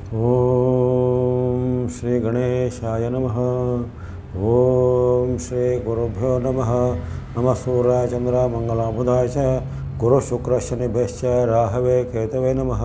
ಓಂ ಶ್ರೀ ಗಣೇಶಾಯ ನಮಃ ಓಂ ಶ್ರೀ ಗುರುಭ್ಯೋ ನಮಃ ನಮಃ ಸೂರ್ಯ ಚಂದ್ರ ಮಂಗಲ ಬುಧಾಯ ಚ ಗುರು ಶುಕ್ರ ಶನಿಭ್ಯಶ್ಚ ರಾಹವೇ ಕೇತವೇ ನಮಃ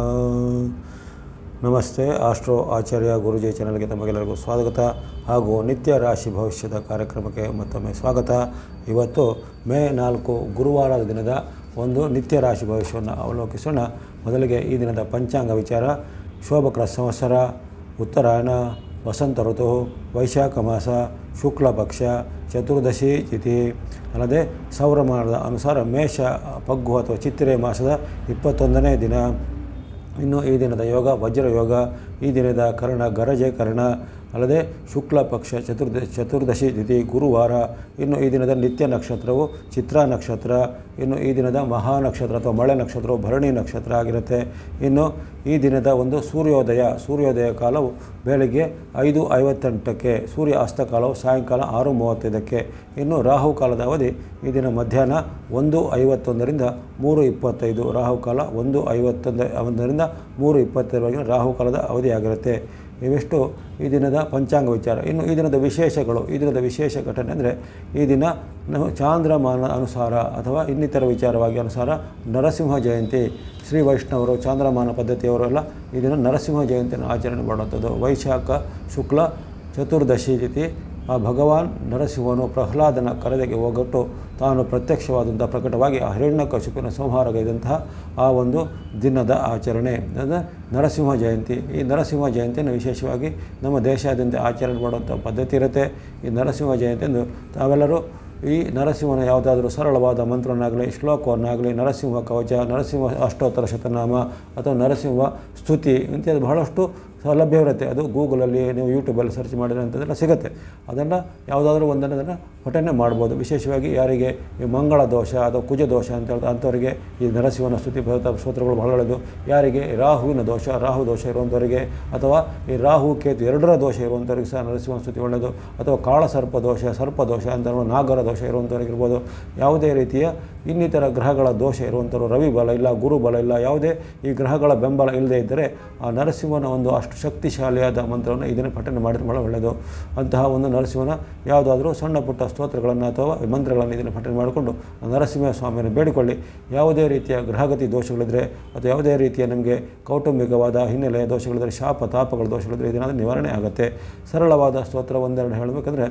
ನಮಸ್ತೆ ಆಸ್ಟ್ರೋ ಆಚಾರ್ಯ ಗುರುಜಿ ಚಾನಲ್ಗೆ ತಮಗೆಲ್ಲರಿಗೂ ಸ್ವಾಗತ ಹಾಗೂ ನಿತ್ಯ ರಾಶಿ ಭವಿಷ್ಯದ ಕಾರ್ಯಕ್ರಮಕ್ಕೆ ಮತ್ತೊಮ್ಮೆ ಸ್ವಾಗತ ಇವತ್ತು ಮೇ ನಾಲ್ಕು ಗುರುವಾರದ ದಿನದ ಒಂದು ನಿತ್ಯ ರಾಶಿ ಭವಿಷ್ಯವನ್ನು ಅವಲೋಕಿಸೋಣ ಮೊದಲಿಗೆ ಈ ದಿನದ ಪಂಚಾಂಗ ವಿಚಾರ ಶೋಭಕರ ಸಂವತ್ಸರ ಉತ್ತರಾಯಣ ವಸಂತ ಋತು ವೈಶಾಖ ಮಾಸ ಶುಕ್ಲ ಪಕ್ಷ ಚತುರ್ದಶಿ ತಿಥಿ ಅಲ್ಲದೆ ಸೌರಮಾನದ ಅನುಸಾರ ಮೇಷ ಪಗ್ಗು ಅಥವಾ ಚಿತ್ತಿರೆ ಮಾಸದ ಇಪ್ಪತ್ತೊಂದನೇ ದಿನ ಇನ್ನು ಈ ದಿನದ ಯೋಗ ವಜ್ರ ಯೋಗ ಈ ದಿನದ ಕರ್ಣ ಗರಜೆ ಕರ್ಣ ಅಲ್ಲದೆ ಶುಕ್ಲ ಪಕ್ಷ ಚತುರ್ದ ಚತುರ್ದಶಿ ತಿಥಿ ಗುರುವಾರ ಇನ್ನು ಈ ದಿನದ ನಿತ್ಯ ನಕ್ಷತ್ರವು ಚಿತ್ರಾ ನಕ್ಷತ್ರ ಇನ್ನು ಈ ದಿನದ ಮಹಾ ನಕ್ಷತ್ರ ಅಥವಾ ಮಳೆ ನಕ್ಷತ್ರವು ಭರಣಿ ನಕ್ಷತ್ರ ಆಗಿರುತ್ತೆ ಇನ್ನು ಈ ದಿನದ ಒಂದು ಸೂರ್ಯೋದಯ ಸೂರ್ಯೋದಯ ಕಾಲವು ಬೆಳಗ್ಗೆ ಐದು ಐವತ್ತೆಂಟಕ್ಕೆ ಸೂರ್ಯ ಅಸ್ತ ಕಾಲವು ಸಾಯಂಕಾಲ ಆರು ಮೂವತ್ತೈದಕ್ಕೆ ಇನ್ನು ರಾಹು ಕಾಲದ ಅವಧಿ ಈ ದಿನ ಮಧ್ಯಾಹ್ನ ಒಂದು ಐವತ್ತೊಂದರಿಂದ ಮೂರು ಇಪ್ಪತ್ತೈದು ರಾಹುಕಾಲ ಒಂದು ಐವತ್ತೊಂದು ಒಂದರಿಂದ ಮೂರು ಇಪ್ಪತ್ತೈದರವರೆಗಿನ ರಾಹುಕಾಲದ ಅವಧಿಯಾಗಿರುತ್ತೆ ಇವಿಷ್ಟು ಈ ದಿನದ ಪಂಚಾಂಗ ವಿಚಾರ ಇನ್ನು ಈ ದಿನದ ವಿಶೇಷಗಳು ಈ ದಿನದ ವಿಶೇಷ ಘಟನೆ ಅಂದರೆ ಈ ದಿನ ನಾವು ಚಾಂದ್ರಮಾನ ಅನುಸಾರ ಅಥವಾ ಇನ್ನಿತರ ವಿಚಾರವಾಗಿ ಅನುಸಾರ ನರಸಿಂಹ ಜಯಂತಿ ಶ್ರೀ ವೈಷ್ಣವರು ಚಾಂದ್ರಮಾನ ಪದ್ಧತಿಯವರೆಲ್ಲ ಈ ದಿನ ನರಸಿಂಹ ಜಯಂತಿಯನ್ನು ಆಚರಣೆ ಮಾಡುವಂಥದ್ದು ವೈಶಾಖ ಶುಕ್ಲ ಚತುರ್ದಶಿ ತಿಥಿ ಆ ಭಗವಾನ್ ನರಸಿಂಹನು ಪ್ರಹ್ಲಾದನ ಕರೆದೆಗೆ ಹೋಗೊಟ್ಟು ತಾನು ಪ್ರತ್ಯಕ್ಷವಾದಂಥ ಪ್ರಕಟವಾಗಿ ಆ ಹಿರಣ್ಯಕಶಿಪಿನ ಸಂಹಾರಗೈದಂತಹ ಆ ಒಂದು ದಿನದ ಆಚರಣೆ ಅಂದರೆ ನರಸಿಂಹ ಜಯಂತಿ ಈ ನರಸಿಂಹ ಜಯಂತಿಯನ್ನು ವಿಶೇಷವಾಗಿ ನಮ್ಮ ದೇಶಾದ್ಯಂತ ಆಚರಣೆ ಮಾಡುವಂಥ ಪದ್ಧತಿ ಇರುತ್ತೆ ಈ ನರಸಿಂಹ ಜಯಂತಿಯನ್ನು ತಾವೆಲ್ಲರೂ ಈ ನರಸಿಂಹನ ಯಾವುದಾದ್ರೂ ಸರಳವಾದ ಮಂತ್ರವನ್ನಾಗಲಿ ಶ್ಲೋಕವನ್ನಾಗಲಿ ನರಸಿಂಹ ಕವಚ ನರಸಿಂಹ ಅಷ್ಟೋತ್ತರ ಶತನಾಮ ಅಥವಾ ನರಸಿಂಹ ಸ್ತುತಿ ಇಂಥದ್ದು ಬಹಳಷ್ಟು ಸೌಲಭ್ಯವಿರುತ್ತೆ ಅದು ಗೂಗಲಲ್ಲಿ ನೀವು ಯೂಟ್ಯೂಬಲ್ಲಿ ಸರ್ಚ್ ಮಾಡಿದ್ರೆ ಅಂಥದ್ದೆಲ್ಲ ಸಿಗುತ್ತೆ ಅದನ್ನು ಯಾವುದಾದ್ರೂ ಒಂದನ್ನು ಅದನ್ನು ಪಠನೆ ಮಾಡ್ಬೋದು ವಿಶೇಷವಾಗಿ ಯಾರಿಗೆ ಈ ಮಂಗಳ ದೋಷ ಅಥವಾ ಕುಜ ದೋಷ ಅಂತ ಹೇಳ್ತಾರೆ ಅಂಥವರಿಗೆ ಈ ನರಸಿಂಹನ ಸ್ತುತಿ ಭಗವತ ಸ್ತೋತ್ರಗಳು ಬಹಳ ಒಳ್ಳೆಯದು ಯಾರಿಗೆ ರಾಹುವಿನ ದೋಷ ರಾಹು ದೋಷ ಇರುವಂಥವರಿಗೆ ಅಥವಾ ಈ ರಾಹು ಕೇತು ಎರಡರ ದೋಷ ಇರುವಂಥವ್ರಿಗೆ ಸಹ ನರಸಿಂಹ ಸ್ತುತಿ ಒಳ್ಳೆಯದು ಅಥವಾ ಕಾಳ ಸರ್ಪ ದೋಷ ಸರ್ಪ ದೋಷ ಅಂತ ನಾಗರ ದೋಷ ಇರುವಂಥವ್ರಿಗಿರ್ಬೋದು ಯಾವುದೇ ರೀತಿಯ ಇನ್ನಿತರ ಗ್ರಹಗಳ ದೋಷ ಇರುವಂಥವ್ರು ರವಿ ಬಲ ಇಲ್ಲ ಗುರು ಬಲ ಇಲ್ಲ ಯಾವುದೇ ಈ ಗ್ರಹಗಳ ಬೆಂಬಲ ಇಲ್ಲದೇ ಇದ್ದರೆ ಆ ನರಸಿಂಹನ ಒಂದು ಅಷ್ಟು ಶಕ್ತಿಶಾಲಿಯಾದ ಮಂತ್ರವನ್ನು ಇದನ್ನು ಪಠನೆ ಮಾಡಿದ್ರೆ ಭಾಳ ಒಳ್ಳೆಯದು ಅಂತಹ ಒಂದು ನರಸಿಂಹನ ಯಾವುದಾದ್ರೂ ಸಣ್ಣ ಪುಟ್ಟ ಸ್ತೋತ್ರಗಳನ್ನು ಅಥವಾ ಮಂತ್ರಗಳನ್ನು ಇದನ್ನು ಪಠನೆ ಮಾಡಿಕೊಂಡು ಆ ನರಸಿಂಹ ಸ್ವಾಮಿಯನ್ನು ಬೇಡಿಕೊಳ್ಳಿ ಯಾವುದೇ ರೀತಿಯ ಗ್ರಹಗತಿ ದೋಷಗಳಿದ್ದರೆ ಅಥವಾ ಯಾವುದೇ ರೀತಿಯ ನಮಗೆ ಕೌಟುಂಬಿಕವಾದ ಹಿನ್ನೆಲೆಯ ದೋಷಗಳಿದ್ದರೆ ಶಾಪ ತಾಪಗಳ ದೋಷಗಳಿದ್ದರೆ ಇದನ್ನಾದ ನಿವಾರಣೆ ಆಗುತ್ತೆ ಸರಳವಾದ ಸ್ತೋತ್ರ ಒಂದೆರಡು ಹೇಳಬೇಕಂದ್ರೆ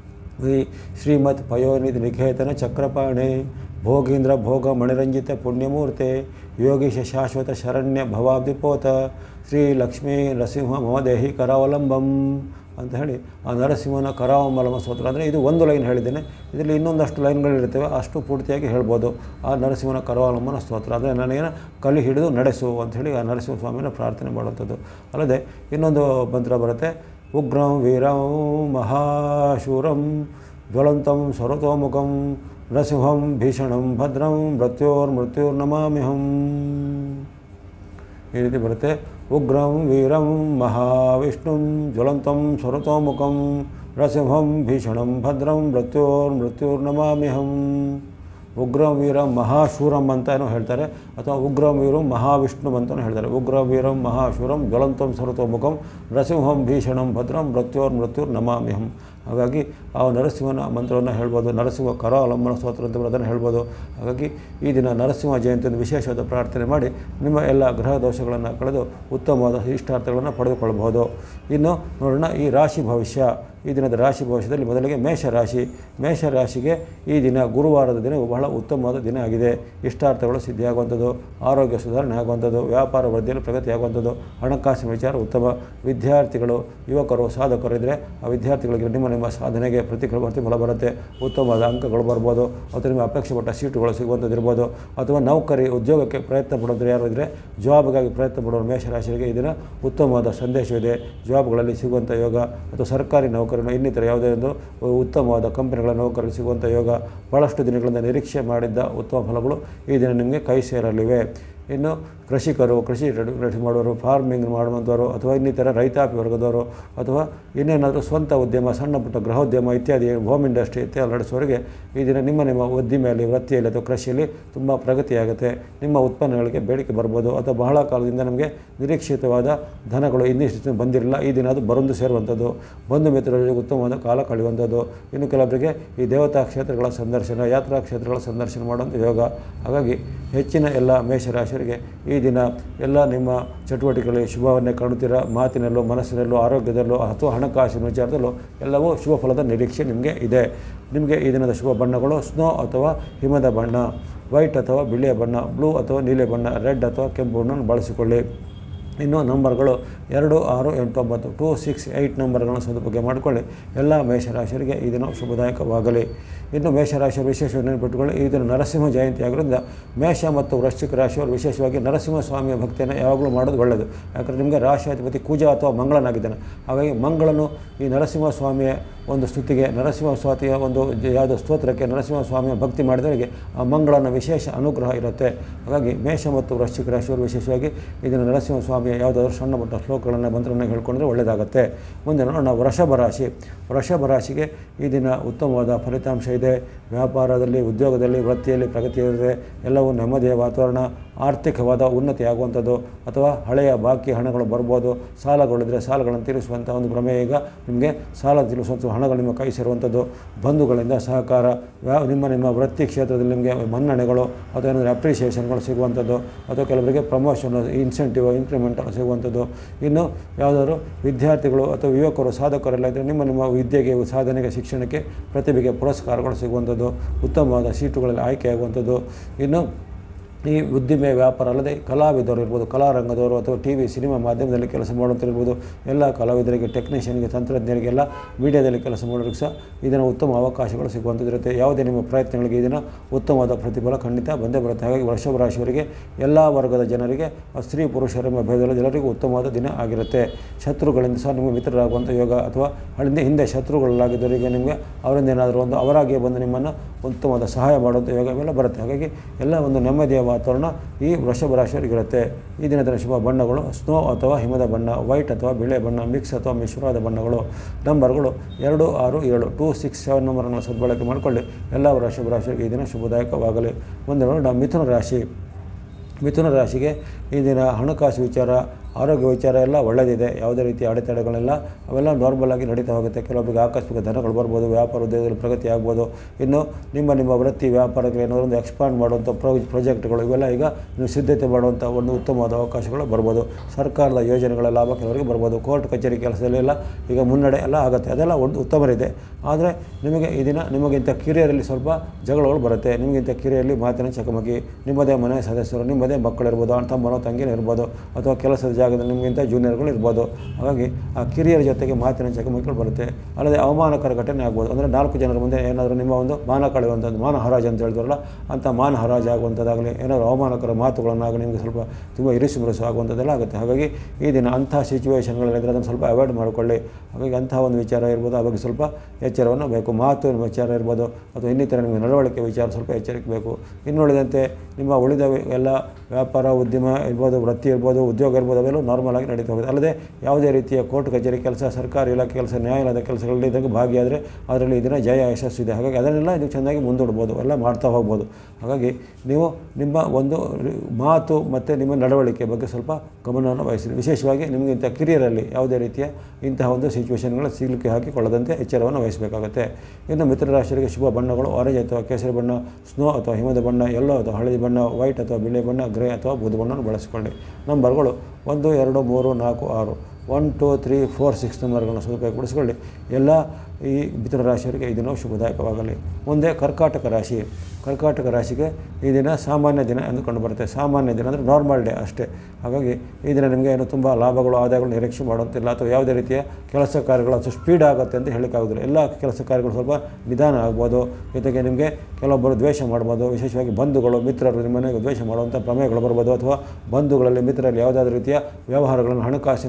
ಈ ಶ್ರೀಮತ್ ಪಯೋನಿಧಿ ನಿಖೇತನ ಚಕ್ರಪಾಣಿ ಭೋಗೀಂದ್ರ ಭೋಗ ಮಣಿರಂಜಿತ ಪುಣ್ಯಮೂರ್ತೆ ಯೋಗೀಶ ಶಾಶ್ವತ ಶರಣ್ಯ ಭವಾಬ್ದಿಪೋತ ಶ್ರೀ ಲಕ್ಷ್ಮೀ ನರಸಿಂಹ ಮಮದೇಹಿ ಕರಾವಲಂಬಂ ಅಂತ ಹೇಳಿ ಆ ನರಸಿಂಹನ ಕರಾವಲಂಬ ಸ್ತೋತ್ರ ಅಂದರೆ ಇದು ಒಂದು ಲೈನ್ ಹೇಳಿದ್ದೇನೆ ಇದರಲ್ಲಿ ಇನ್ನೊಂದಷ್ಟು ಲೈನ್ಗಳಿರ್ತವೆ ಅಷ್ಟು ಪೂರ್ತಿಯಾಗಿ ಹೇಳ್ಬೋದು ಆ ನರಸಿಂಹನ ಕರಾವಲಂಬನ ಸ್ತೋತ್ರ ಅಂದರೆ ನನಗೇನು ಕಲಿ ಹಿಡಿದು ನಡೆಸು ಅಂಥೇಳಿ ಆ ನರಸಿಂಹ ಸ್ವಾಮಿನ ಪ್ರಾರ್ಥನೆ ಮಾಡುವಂಥದ್ದು ಅಲ್ಲದೆ ಇನ್ನೊಂದು ಮಂತ್ರ ಬರುತ್ತೆ ಉಗ್ರಂ ವೀರಂ ಮಹಾಶೂರಂ ಜ್ವಲಂತಂ ಸರ್ವತೋಮುಖಂ ನರಸಿಂಹಂ ಭೀಷಣಂ ಭದ್ರಂ ಮೃತ್ಯೋರ್ಮೃತ್ಯುರ್ನಮಾಮ್ಯಹಂ ಈ ರೀತಿ ಬರುತ್ತೆ ಉಗ್ರಂ ವೀರಂ ಮಹಾವಿಷ್ಣುಂ ಜ್ವಲಂತಂ ಸರ್ವತೋಮುಖಂ ನರಸಿಂಹಂ ಭೀಷಣಂ ಭದ್ರಂ ಮೃತ್ಯೋರ್ಮೃತ್ಯುರ್ನಮಾಮ್ಯಹಂ ಉಗ್ರಂ ವೀರಂ ಮಹಾಶೂರಂ ಅಂತ ಏನೋ ಹೇಳ್ತಾರೆ ಅಥವಾ ಉಗ್ರಂ ವೀರಂ ಮಹಾವಿಷ್ಣು ಅಂತಲೂ ಹೇಳ್ತಾರೆ ಉಗ್ರಂ ವೀರಂ ಮಹಾಶೂರಂ ಜ್ವಲಂತಂ ಸರ್ವತೋಮುಖಂ ನರಸಿಂಹಂ ಭೀಷಣಂ ಭದ್ರಂ ಮೃತ್ಯೋರ್ ಮೃತ್ಯುರ್ ನಮಾಮ್ಯಹಂ ಹಾಗಾಗಿ ಆ ನರಸಿಂಹನ ಮಂತ್ರವನ್ನು ಹೇಳ್ಬೋದು ನರಸಿಂಹ ಕರಾವಲಂಬನ ಸ್ತೋತ್ರ ಅಂತ ಅದನ್ನು ಹೇಳ್ಬೋದು ಹಾಗಾಗಿ ಈ ದಿನ ನರಸಿಂಹ ಜಯಂತಿಯನ್ನು ವಿಶೇಷವಾದ ಪ್ರಾರ್ಥನೆ ಮಾಡಿ ನಿಮ್ಮ ಎಲ್ಲ ಗ್ರಹ ದೋಷಗಳನ್ನು ಕಳೆದು ಉತ್ತಮವಾದ ಇಷ್ಟಾರ್ಥಗಳನ್ನು ಪಡೆದುಕೊಳ್ಳಬಹುದು ಇನ್ನು ನೋಡೋಣ ಈ ರಾಶಿ ಭವಿಷ್ಯ ಈ ದಿನದ ರಾಶಿ ಭವಿಷ್ಯದಲ್ಲಿ ಮೊದಲಿಗೆ ಮೇಷರಾಶಿ ಮೇಷರಾಶಿಗೆ ಈ ದಿನ ಗುರುವಾರದ ದಿನವು ಬಹಳ ಉತ್ತಮವಾದ ದಿನ ಆಗಿದೆ ಇಷ್ಟಾರ್ಥಗಳು ಸಿದ್ಧಿಯಾಗುವಂಥದ್ದು ಆರೋಗ್ಯ ಸುಧಾರಣೆ ಆಗುವಂಥದ್ದು ವ್ಯಾಪಾರ ವೃದ್ಧಿಯಲ್ಲಿ ಪ್ರಗತಿಯಾಗುವಂಥದ್ದು ಹಣಕಾಸಿನ ವಿಚಾರ ಉತ್ತಮ ವಿದ್ಯಾರ್ಥಿಗಳು ಯುವಕರು ಸಾಧಕರು ಇದ್ದರೆ ಆ ವಿದ್ಯಾರ್ಥಿಗಳಿಗೆ ನಿಮ್ಮ ನಿಮ್ಮ ಸಾಧನೆಗೆ ಪ್ರತಿಕ್ರಿಯೆ ಪ್ರತಿಫಲ ಬರುತ್ತೆ ಉತ್ತಮವಾದ ಅಂಕಗಳು ಬರ್ಬೋದು ಅಥವಾ ನಿಮ್ಮ ಅಪೇಕ್ಷೆ ಪಟ್ಟ ಸೀಟುಗಳು ಸಿಗುವಂಥದ್ದು ಇರ್ಬೋದು ಅಥವಾ ನೌಕರಿ ಉದ್ಯೋಗಕ್ಕೆ ಪ್ರಯತ್ನ ಪಡೋದು ಯಾರು ಇದ್ದರೆ ಜಾಬ್ಗಾಗಿ ಪ್ರಯತ್ನ ಪಡೋರು ಮೇಷರಾಶಿಗೆ ಈ ದಿನ ಉತ್ತಮವಾದ ಸಂದೇಶವಿದೆ ಜಾಬ್ಗಳಲ್ಲಿ ಸಿಗುವಂಥ ಯೋಗ ಅಥವಾ ಸರ್ಕಾರಿ ನೌಕರನು ಇನ್ನಿತರ ಯಾವುದೇ ಒಂದು ಉತ್ತಮವಾದ ಕಂಪನಿಗಳ ನೌಕರರಿಗೆ ಸಿಗುವಂಥ ಯೋಗ ಭಾಳಷ್ಟು ದಿನಗಳಿಂದ ನಿರೀಕ್ಷೆ ಮಾಡಿದ್ದ ಉತ್ತಮ ಫಲಗಳು ಈ ದಿನ ನಿಮಗೆ ಕೈ ಸೇರಲಿವೆ ಇನ್ನು ಕೃಷಿಕರು ಕೃಷಿ ರೆಡಿ ಮಾಡೋರು ಫಾರ್ಮಿಂಗ್ ಮಾಡುವಂಥವರು ಅಥವಾ ಇನ್ನಿತರ ರೈತಾಪಿ ವರ್ಗದವರು ಅಥವಾ ಇನ್ನೇನಾದರೂ ಸ್ವಂತ ಉದ್ಯಮ ಸಣ್ಣ ಪುಟ್ಟ ಗೃಹೋದ್ಯಮ ಇತ್ಯಾದಿ ಹೋಮ್ ಇಂಡಸ್ಟ್ರಿ ಇತ್ಯಾದಿ ನಡೆಸೋರಿಗೆ ಈ ದಿನ ನಿಮ್ಮ ನಿಮ್ಮ ಉದ್ದಿಮೆಯಲ್ಲಿ ವೃತ್ತಿಯಲ್ಲಿ ಅಥವಾ ಕೃಷಿಯಲ್ಲಿ ತುಂಬ ಪ್ರಗತಿಯಾಗುತ್ತೆ ನಿಮ್ಮ ಉತ್ಪನ್ನಗಳಿಗೆ ಬೇಡಿಕೆ ಬರ್ಬೋದು ಅಥವಾ ಬಹಳ ಕಾಲದಿಂದ ನಮಗೆ ನಿರೀಕ್ಷಿತವಾದ ಧನಗಳು ಇನ್ನಿಷ್ಟು ಬಂದಿರಲಿಲ್ಲ ಈ ದಿನ ಅದು ಬರೊಂದು ಸೇರುವಂಥದ್ದು ಬಂಧು ಮಿತ್ರರ ಜೊತೆ ಉತ್ತಮವಾದ ಕಾಲ ಕಳೆಯುವಂಥದ್ದು ಇನ್ನು ಕೆಲವರಿಗೆ ಈ ದೇವತಾ ಕ್ಷೇತ್ರಗಳ ಸಂದರ್ಶನ ಯಾತ್ರಾ ಕ್ಷೇತ್ರಗಳ ಸಂದರ್ಶನ ಮಾಡುವಂಥ ಯೋಗ ಹಾಗಾಗಿ ಹೆಚ್ಚಿನ ಎಲ್ಲ ಮೇಷರಾಶಿಯರಿಗೆ ಈ ದಿನ ಎಲ್ಲ ನಿಮ್ಮ ಚಟುವಟಿಕೆಗಳಲ್ಲಿ ಶುಭವನ್ನೇ ಕಾಣುತ್ತೀರಾ ಮಾತಿನಲ್ಲೂ ಮನಸ್ಸಿನಲ್ಲೂ ಆರೋಗ್ಯದಲ್ಲೂ ಅಥವಾ ಹಣಕಾಸಿನ ವಿಚಾರದಲ್ಲೂ ಎಲ್ಲವೂ ಶುಭ ಫಲದ ನಿರೀಕ್ಷೆ ನಿಮಗೆ ಇದೆ ನಿಮಗೆ ಈ ದಿನದ ಶುಭ ಬಣ್ಣಗಳು ಸ್ನೋ ಅಥವಾ ಹಿಮದ ಬಣ್ಣ ವೈಟ್ ಅಥವಾ ಬಿಳಿಯ ಬಣ್ಣ ಬ್ಲೂ ಅಥವಾ ನೀಲಿ ಬಣ್ಣ ರೆಡ್ ಅಥವಾ ಕೆಂಪು ಬಣ್ಣವನ್ನು ಬಳಸಿಕೊಳ್ಳಿ ಇನ್ನು ನಂಬರ್ಗಳು ಎರಡು ಆರು ಎಂಟು ಒಂಬತ್ತು ಟೂ ಸಿಕ್ಸ್ ಏಯ್ಟ್ ನಂಬರ್ಗಳನ್ನು ಸದುಪಯೋಗ ಮಾಡಿಕೊಳ್ಳಿ ಎಲ್ಲ ಮೇಷರಾಶಿಯರಿಗೆ ಈ ದಿನ ಶುಭದಾಯಕವಾಗಲಿ ಇನ್ನು ಮೇಷರಾಶಿಯರು ವಿಶೇಷವಾಗಿ ನೆನಪಿಟ್ಟುಕೊಳ್ಳಿ ಈ ದಿನ ನರಸಿಂಹ ಜಯಂತಿ ಆಗಿರೋದ್ರಿಂದ ಮೇಷ ಮತ್ತು ವೃಶ್ಚಿಕ ರಾಶಿಯವರು ವಿಶೇಷವಾಗಿ ನರಸಿಂಹ ಸ್ವಾಮಿಯ ಭಕ್ತಿಯನ್ನು ಯಾವಾಗಲೂ ಮಾಡೋದು ಒಳ್ಳೆಯದು ಯಾಕಂದರೆ ನಿಮಗೆ ರಾಶಿಯಾಧಿಪತಿ ಕುಜ ಅಥವಾ ಮಂಗಳನಾಗಿದ್ದಾನೆ ಹಾಗಾಗಿ ಮಂಗಳನು ಈ ನರಸಿಂಹ ಸ್ವಾಮಿಯ ಒಂದು ಸ್ತುತಿಗೆ ನರಸಿಂಹ ಸ್ವಾತಿಯ ಒಂದು ಜ- ಯಾವುದೋ ಸ್ತೋತ್ರಕ್ಕೆ ನರಸಿಂಹ ಸ್ವಾಮಿಯ ಭಕ್ತಿ ಮಾಡಿದವರಿಗೆ ಆ ಮಂಗಳನ ವಿಶೇಷ ಅನುಗ್ರಹ ಇರುತ್ತೆ ಹಾಗಾಗಿ ಮೇಷ ಮತ್ತು ವೃಶ್ಚಿಕ ರಾಶಿಯವರು ವಿಶೇಷವಾಗಿ ಇದನ್ನು ನರಸಿಂಹ ಸ್ವಾಮಿಯ ಯಾವುದಾದ್ರೂ ಸಣ್ಣ ಪುಟ್ಟ ಶ್ಲೋಕಗಳನ್ನು ಮಂತ್ರವನ್ನು ಹೇಳ್ಕೊಂಡ್ರೆ ಒಳ್ಳೆಯದಾಗುತ್ತೆ ಮುಂದೆ ನೋಡೋಣ ವೃಷಭ ರಾಶಿ ವೃಷಭ ರಾಶಿಗೆ ಈ ದಿನ ಉತ್ತಮವಾದ ಫಲಿತಾಂಶ ಇದೆ ವ್ಯಾಪಾರದಲ್ಲಿ ಉದ್ಯೋಗದಲ್ಲಿ ವೃತ್ತಿಯಲ್ಲಿ ಪ್ರಗತಿ ಇದೆ ಎಲ್ಲವೂ ನೆಮ್ಮದಿಯ ವಾತಾವರಣ ಆರ್ಥಿಕವಾದ ಉನ್ನತಿ ಆಗುವಂಥದ್ದು ಅಥವಾ ಹಳೆಯ ಬಾಕಿ ಹಣಗಳು ಬರ್ಬೋದು ಸಾಲಗಳಿದ್ರೆ ಸಾಲಗಳನ್ನು ತೀರಿಸುವಂಥ ಒಂದು ಪ್ರಮೇಯ ಈಗ ನಿಮಗೆ ಸಾಲ ತೀರಿಸುವಂಥ ಹಣಗಳು ನಿಮ್ಮ ಕೈ ಸೇರುವಂಥದ್ದು ಬಂಧುಗಳಿಂದ ಸಹಕಾರ ವ್ಯಾ- ನಿಮ್ಮ ನಿಮ್ಮ ವೃತ್ತಿ ಕ್ಷೇತ್ರದಲ್ಲಿ ನಿಮಗೆ ಮನ್ನಣೆಗಳು ಅಥವಾ ಏನಾದರೂ ಅಪ್ರಿಷಿಯೇಷನ್ಗಳು ಸಿಗುವಂಥದ್ದು ಅಥವಾ ಕೆಲವರಿಗೆ ಪ್ರಮೋಷನ್ ಇನ್ಸೆಂಟಿವ್ ಇನ್ಕ್ರಿಮೆಂಟ್ ಸಿಗುವಂಥದ್ದು ಇನ್ನು ಯಾವುದಾದ್ರು ವಿದ್ಯಾರ್ಥಿಗಳು ಅಥವಾ ಯುವಕರು ಸಾಧಕರೆಲ್ಲ ಇದ್ದರೆ ನಿಮ್ಮ ನಿಮ್ಮ ವಿದ್ಯೆಗೆ ಸಾಧನೆಗೆ ಶಿಕ್ಷಣಕ್ಕೆ ಪ್ರತಿಭೆಗೆ ಪುರಸ್ಕಾರಗಳು ಸಿಗುವಂಥದ್ದು ಉತ್ತಮವಾದ ಸೀಟುಗಳಲ್ಲಿ ಆಯ್ಕೆಯಾಗುವಂಥದ್ದು ಇನ್ನು ಈ ಉದ್ದಿಮೆ ವ್ಯಾಪಾರ ಅಲ್ಲದೆ ಕಲಾವಿದರು ಇರ್ಬೋದು ಕಲಾರಂಗದವರು ಅಥವಾ ಟಿ ವಿ ಸಿನಿಮಾ ಮಾಧ್ಯಮದಲ್ಲಿ ಕೆಲಸ ಮಾಡುವಂತಿರ್ಬೋದು ಎಲ್ಲ ಕಲಾವಿದರಿಗೆ ಟೆಕ್ನಿಷಿಯನ್ಗೆ ತಂತ್ರಜ್ಞರಿಗೆಲ್ಲ ಮೀಡಿಯಾದಲ್ಲಿ ಕೆಲಸ ಮಾಡೋರಿಗೆ ಸಹ ಇದನ್ನು ಉತ್ತಮ ಅವಕಾಶಗಳು ಸಿಗುವಂಥದ್ದು ಇರುತ್ತೆ ಯಾವುದೇ ನಿಮ್ಮ ಪ್ರಯತ್ನಗಳಿಗೆ ಇದನ್ನು ಉತ್ತಮವಾದ ಪ್ರತಿಫಲ ಖಂಡಿತ ಬಂದೇ ಬರುತ್ತೆ ಹಾಗಾಗಿ ವೃಷಭ ರಾಶಿಯವರಿಗೆ ಎಲ್ಲ ವರ್ಗದ ಜನರಿಗೆ ಸ್ತ್ರೀ ಪುರುಷರೆಂಬ ಭೇದದಲ್ಲಿ ಜನರಿಗೂ ಉತ್ತಮವಾದ ದಿನ ಆಗಿರುತ್ತೆ ಶತ್ರುಗಳಿಂದ ಸಹ ನಿಮಗೆ ಮಿತ್ರರಾಗುವಂಥ ಯೋಗ ಅಥವಾ ಹಿಂದೆ ಹಿಂದೆ ಶತ್ರುಗಳಾಗಿದ್ದವರಿಗೆ ನಿಮಗೆ ಅವರಿಂದ ಏನಾದರೂ ಒಂದು ಅವರಾಗಿಯೇ ಬಂದು ನಿಮ್ಮನ್ನು ಉತ್ತಮವಾದ ಸಹಾಯ ಮಾಡುವಂಥ ಯೋಗ ಇವೆಲ್ಲ ಬರುತ್ತೆ ಹಾಗಾಗಿ ಎಲ್ಲ ಒಂದು ನೆಮ್ಮದಿಯ ವಾತಾವರಣ ಈ ವೃಷಭ ರಾಶಿಯವರಿಗಿರುತ್ತೆ ಈ ದಿನದ ಶುಭ ಬಣ್ಣಗಳು ಸ್ನೋ ಅಥವಾ ಹಿಮದ ಬಣ್ಣ ವೈಟ್ ಅಥವಾ ಬಿಳೆ ಬಣ್ಣ ಮಿಕ್ಸ್ ಅಥವಾ ಮಿಶ್ರವಾದ ಬಣ್ಣಗಳು ನಂಬರ್ಗಳು ಎರಡು ಆರು ಏಳು ಟೂ ಸಿಕ್ಸ್ ಸೆವೆನ್ ನಂಬರನ್ನು ಸದ್ಬಳಕೆ ಮಾಡಿಕೊಳ್ಳಿ ಎಲ್ಲ ವೃಷಭ ರಾಶಿಯವರಿಗೆ ಈ ದಿನ ಶುಭದಾಯಕವಾಗಲಿ ಮುಂದೆ ನೋಡೋಣ ಮಿಥುನ ರಾಶಿ ಮಿಥುನ ರಾಶಿಗೆ ಈ ದಿನ ಹಣಕಾಸು ವಿಚಾರ ಆರೋಗ್ಯ ವಿಚಾರ ಎಲ್ಲ ಒಳ್ಳೆಯದಿದೆ ಯಾವುದೇ ರೀತಿಯ ಅಡೆತಡೆಗಳಿಲ್ಲ ಅವೆಲ್ಲ ನಾರ್ಮಲ್ ಆಗಿ ನಡೀತಾ ಹೋಗುತ್ತೆ ಕೆಲವೊಬ್ಬರಿಗೆ ಆಕಸ್ಮಿಕ ಧನಗಳು ಬರ್ಬೋದು ವ್ಯಾಪಾರ ಉದ್ಯೋಗದಲ್ಲಿ ಪ್ರಗತಿ ಆಗ್ಬೋದು ಇನ್ನು ನಿಮ್ಮ ನಿಮ್ಮ ವೃತ್ತಿ ವ್ಯಾಪಾರಕ್ಕೆ ಏನಾದರೂ ಒಂದು ಎಕ್ಸ್ಪಾಂಡ್ ಮಾಡುವಂಥ ಪ್ರೊ ಪ್ರಾಜೆಕ್ಟ್ಗಳು ಇವೆಲ್ಲ ಈಗ ನೀವು ಸಿದ್ಧತೆ ಮಾಡುವಂಥ ಒಂದು ಉತ್ತಮವಾದ ಅವಕಾಶಗಳು ಬರ್ಬೋದು ಸರ್ಕಾರದ ಯೋಜನೆಗಳ ಲಾಭ ಕೆಲವರಿಗೆ ಬರ್ಬೋದು ಕೋರ್ಟ್ ಕಚೇರಿ ಕೆಲಸದಲ್ಲೆಲ್ಲ ಈಗ ಮುನ್ನಡೆ ಎಲ್ಲ ಆಗುತ್ತೆ ಅದೆಲ್ಲ ಒಂದು ಉತ್ತಮರಿದೆ ಆದರೆ ನಿಮಗೆ ಈ ದಿನ ನಿಮಗಿಂತ ಕಿರಿಯರಲ್ಲಿ ಸ್ವಲ್ಪ ಜಗಳಗಳು ಬರುತ್ತೆ ನಿಮಗಿಂತ ಕಿರಿಯರಲ್ಲಿ ಮಾತಿನ ಚಕಮಕಿ ನಿಮ್ಮದೇ ಮನೆ ಸದಸ್ಯರು ನಿಮ್ಮದೇ ಮಕ್ಕಳಿರ್ಬೋದು ಅಣ್ಣ ತಮ್ಮನೋ ತಂಗಿನ ಇರ್ಬೋದು ಅಥವಾ ಕೆಲಸದ ಜಾಗದಲ್ಲಿ ನಿಮಗಿಂತ ಜೂನಿಯರ್ಗಳು ಇರ್ಬೋದು ಹಾಗಾಗಿ ಆ ಕಿರಿಯರ ಜೊತೆಗೆ ಮಾತಿನ ಚಕಮಕಿಗಳು ಬರುತ್ತೆ ಅಲ್ಲದೆ ಅವಮಾನಕರ ಘಟನೆ ಆಗ್ಬೋದು ಅಂದರೆ ನಾಲ್ಕು ಜನರ ಮುಂದೆ ಏನಾದರೂ ನಿಮ್ಮ ಒಂದು ಮಾನ ಕಳೆಯುವಂಥದ್ದು ಮಾನ ಹರಾಜು ಅಂತ ಹೇಳಿದ್ರಲ್ಲ ಅಂಥ ಮಾನ ಹರಾಜು ಆಗುವಂಥದ್ದಾಗಲಿ ಏನಾದರೂ ಅವಮಾನಕರ ಮಾತುಗಳನ್ನಾಗಲಿ ನಿಮಗೆ ಸ್ವಲ್ಪ ತುಂಬ ಇರಿಸು ಮುರಿಸು ಆಗುವಂಥದ್ದೆಲ್ಲ ಆಗುತ್ತೆ ಹಾಗಾಗಿ ಈ ದಿನ ಅಂಥ ಸಿಚುವೇಷನ್ಗಳಿದ್ರೆ ಅದನ್ನು ಸ್ವಲ್ಪ ಅವಾಯ್ಡ್ ಮಾಡಿಕೊಳ್ಳಿ ಹಾಗಾಗಿ ಅಂಥ ಒಂದು ವಿಚಾರ ಇರ್ಬೋದು ಆ ಬಗ್ಗೆ ಸ್ವಲ್ಪ ಎಚ್ಚರವನ್ನು ಬೇಕು ಮಾತು ವಿಚಾರ ಇರ್ಬೋದು ಅಥವಾ ಇನ್ನಿತರ ನಿಮಗೆ ನಡವಳಿಕೆ ವಿಚಾರ ಸ್ವಲ್ಪ ಎಚ್ಚರಿಕೆ ಬೇಕು ಇನ್ನುಳಿದಂತೆ ನಿಮ್ಮ ಉಳಿದ ಎಲ್ಲ ವ್ಯಾಪಾರ ಉದ್ಯಮ ಇರ್ಬೋದು ವೃತ್ತಿ ಇರ್ಬೋದು ಉದ್ಯೋಗ ಇರ್ಬೋದು ಅವೆಲ್ಲ ನಾರ್ಮಲ್ ಆಗಿ ನಡೀತಾ ಹೋಗುತ್ತೆ ಅಲ್ಲದೆ ಯಾವುದೇ ರೀತಿಯ ಕೋರ್ಟ್ ಕಚೇರಿ ಕೆಲಸ ಸರ್ಕಾರಿ ಇಲಾಖೆ ಕೆಲಸ ನ್ಯಾಯಾಲಯದ ಕೆಲಸಗಳಲ್ಲಿ ಇದ್ದಾಗ ಭಾಗಿಯಾದರೆ ಅದರಲ್ಲಿ ಇದನ್ನು ಜಯ ಯಶಸ್ಸು ಇದೆ ಹಾಗಾಗಿ ಅದನ್ನೆಲ್ಲ ನೀವು ಚೆನ್ನಾಗಿ ಮುಂದೂಡ್ಬೋದು ಎಲ್ಲ ಮಾಡ್ತಾ ಹೋಗ್ಬೋದು ಹಾಗಾಗಿ ನೀವು ನಿಮ್ಮ ಒಂದು ರಿ- ಮಾತು ಮತ್ತು ನಿಮ್ಮ ನಡವಳಿಕೆ ಬಗ್ಗೆ ಸ್ವಲ್ಪ ಗಮನವನ್ನು ವಹಿಸಿ ವಿಶೇಷವಾಗಿ ನಿಮಗಿಂತ ಕಿರಿಯರಲ್ಲಿ ಯಾವುದೇ ರೀತಿಯ ಇಂತಹ ಒಂದು ಸಿಚುವೇಷನ್ಗಳು ಸಿಗಲಿಕ್ಕೆ ಹಾಕಿಕೊಳ್ಳದಂತೆ ಎಚ್ಚರವನ್ನು ವಹಿಸಬೇಕಾಗುತ್ತೆ ಇನ್ನು ಮಿತ್ರರಾಶಿಯರಿಗೆ ಶುಭ ಬಣ್ಣಗಳು ಆರೆಂಜ್ ಅಥವಾ ಕೇಸರಿ ಬಣ್ಣ ಸ್ನೋ ಅಥವಾ ಹಿಮದ ಬಣ್ಣ ಯೆಲ್ಲೋ ಅಥವಾ ಹಳದಿ ಬಣ್ಣ ವೈಟ್ ಅಥವಾ ಬಿಳಿ ಬಣ್ಣ ಗ್ರೇ ಅಥವಾ ಬೂದು ಬಣ್ಣವನ್ನು ಬಳಸಿಕೊಳ್ಳಿ ನಂಬರ್ಗಳು ಒಂದು ಎರಡು ಮೂರು ನಾಲ್ಕು ಆರು one two three four six ನಂಬರ್ಗಳನ್ನು ಸದುಪಯೋಗಪಡಿಸಿಕೊಳ್ಳಿ ಎಲ್ಲ ಈ ಮಿಥುನ ರಾಶಿಯವರಿಗೆ ಈ ದಿನವು ಶುಭದಾಯಕವಾಗಲಿ ಮುಂದೆ ಕರ್ಕಾಟಕ ರಾಶಿ ಕರ್ಕಾಟಕ ರಾಶಿಗೆ ಈ ದಿನ ಸಾಮಾನ್ಯ ದಿನ ಎಂದು ಕಂಡುಬರುತ್ತೆ ಸಾಮಾನ್ಯ ದಿನ ಅಂದರೆ ನಾರ್ಮಲ್ ಡೇ ಅಷ್ಟೇ ಹಾಗಾಗಿ ಈ ದಿನ ನಿಮಗೆ ಏನು ತುಂಬ ಲಾಭಗಳು ಆದಾಯಗಳು ನಿರೀಕ್ಷೆ ಮಾಡುವಂತಿಲ್ಲ ಅಥವಾ ಯಾವುದೇ ರೀತಿಯ ಕೆಲಸ ಕಾರ್ಯಗಳು ಅಥವಾ ಸ್ಪೀಡ್ ಆಗುತ್ತೆ ಅಂತ ಹೇಳೋಕ್ಕಾಗೋದಿಲ್ಲ ಎಲ್ಲ ಕೆಲಸ ಕಾರ್ಯಗಳು ಸ್ವಲ್ಪ ನಿಧಾನ ಆಗ್ಬೋದು ಜೊತೆಗೆ ನಿಮಗೆ ಕೆಲವೊಬ್ಬರು ದ್ವೇಷ ಮಾಡ್ಬೋದು ವಿಶೇಷವಾಗಿ ಬಂಧುಗಳು ಮಿತ್ರರು ನಿಮ್ಮನೆ ದ್ವೇಷ ಮಾಡುವಂಥ ಪ್ರಮೇಯಗಳು ಬರ್ಬೋದು ಅಥವಾ ಬಂಧುಗಳಲ್ಲಿ ಮಿತ್ರರಲ್ಲಿ ಯಾವುದಾದ್ರೂ ರೀತಿಯ ವ್ಯವಹಾರಗಳನ್ನು ಹಣಕಾಸಿನ ಎಲ್ಲ ವ್ಯ-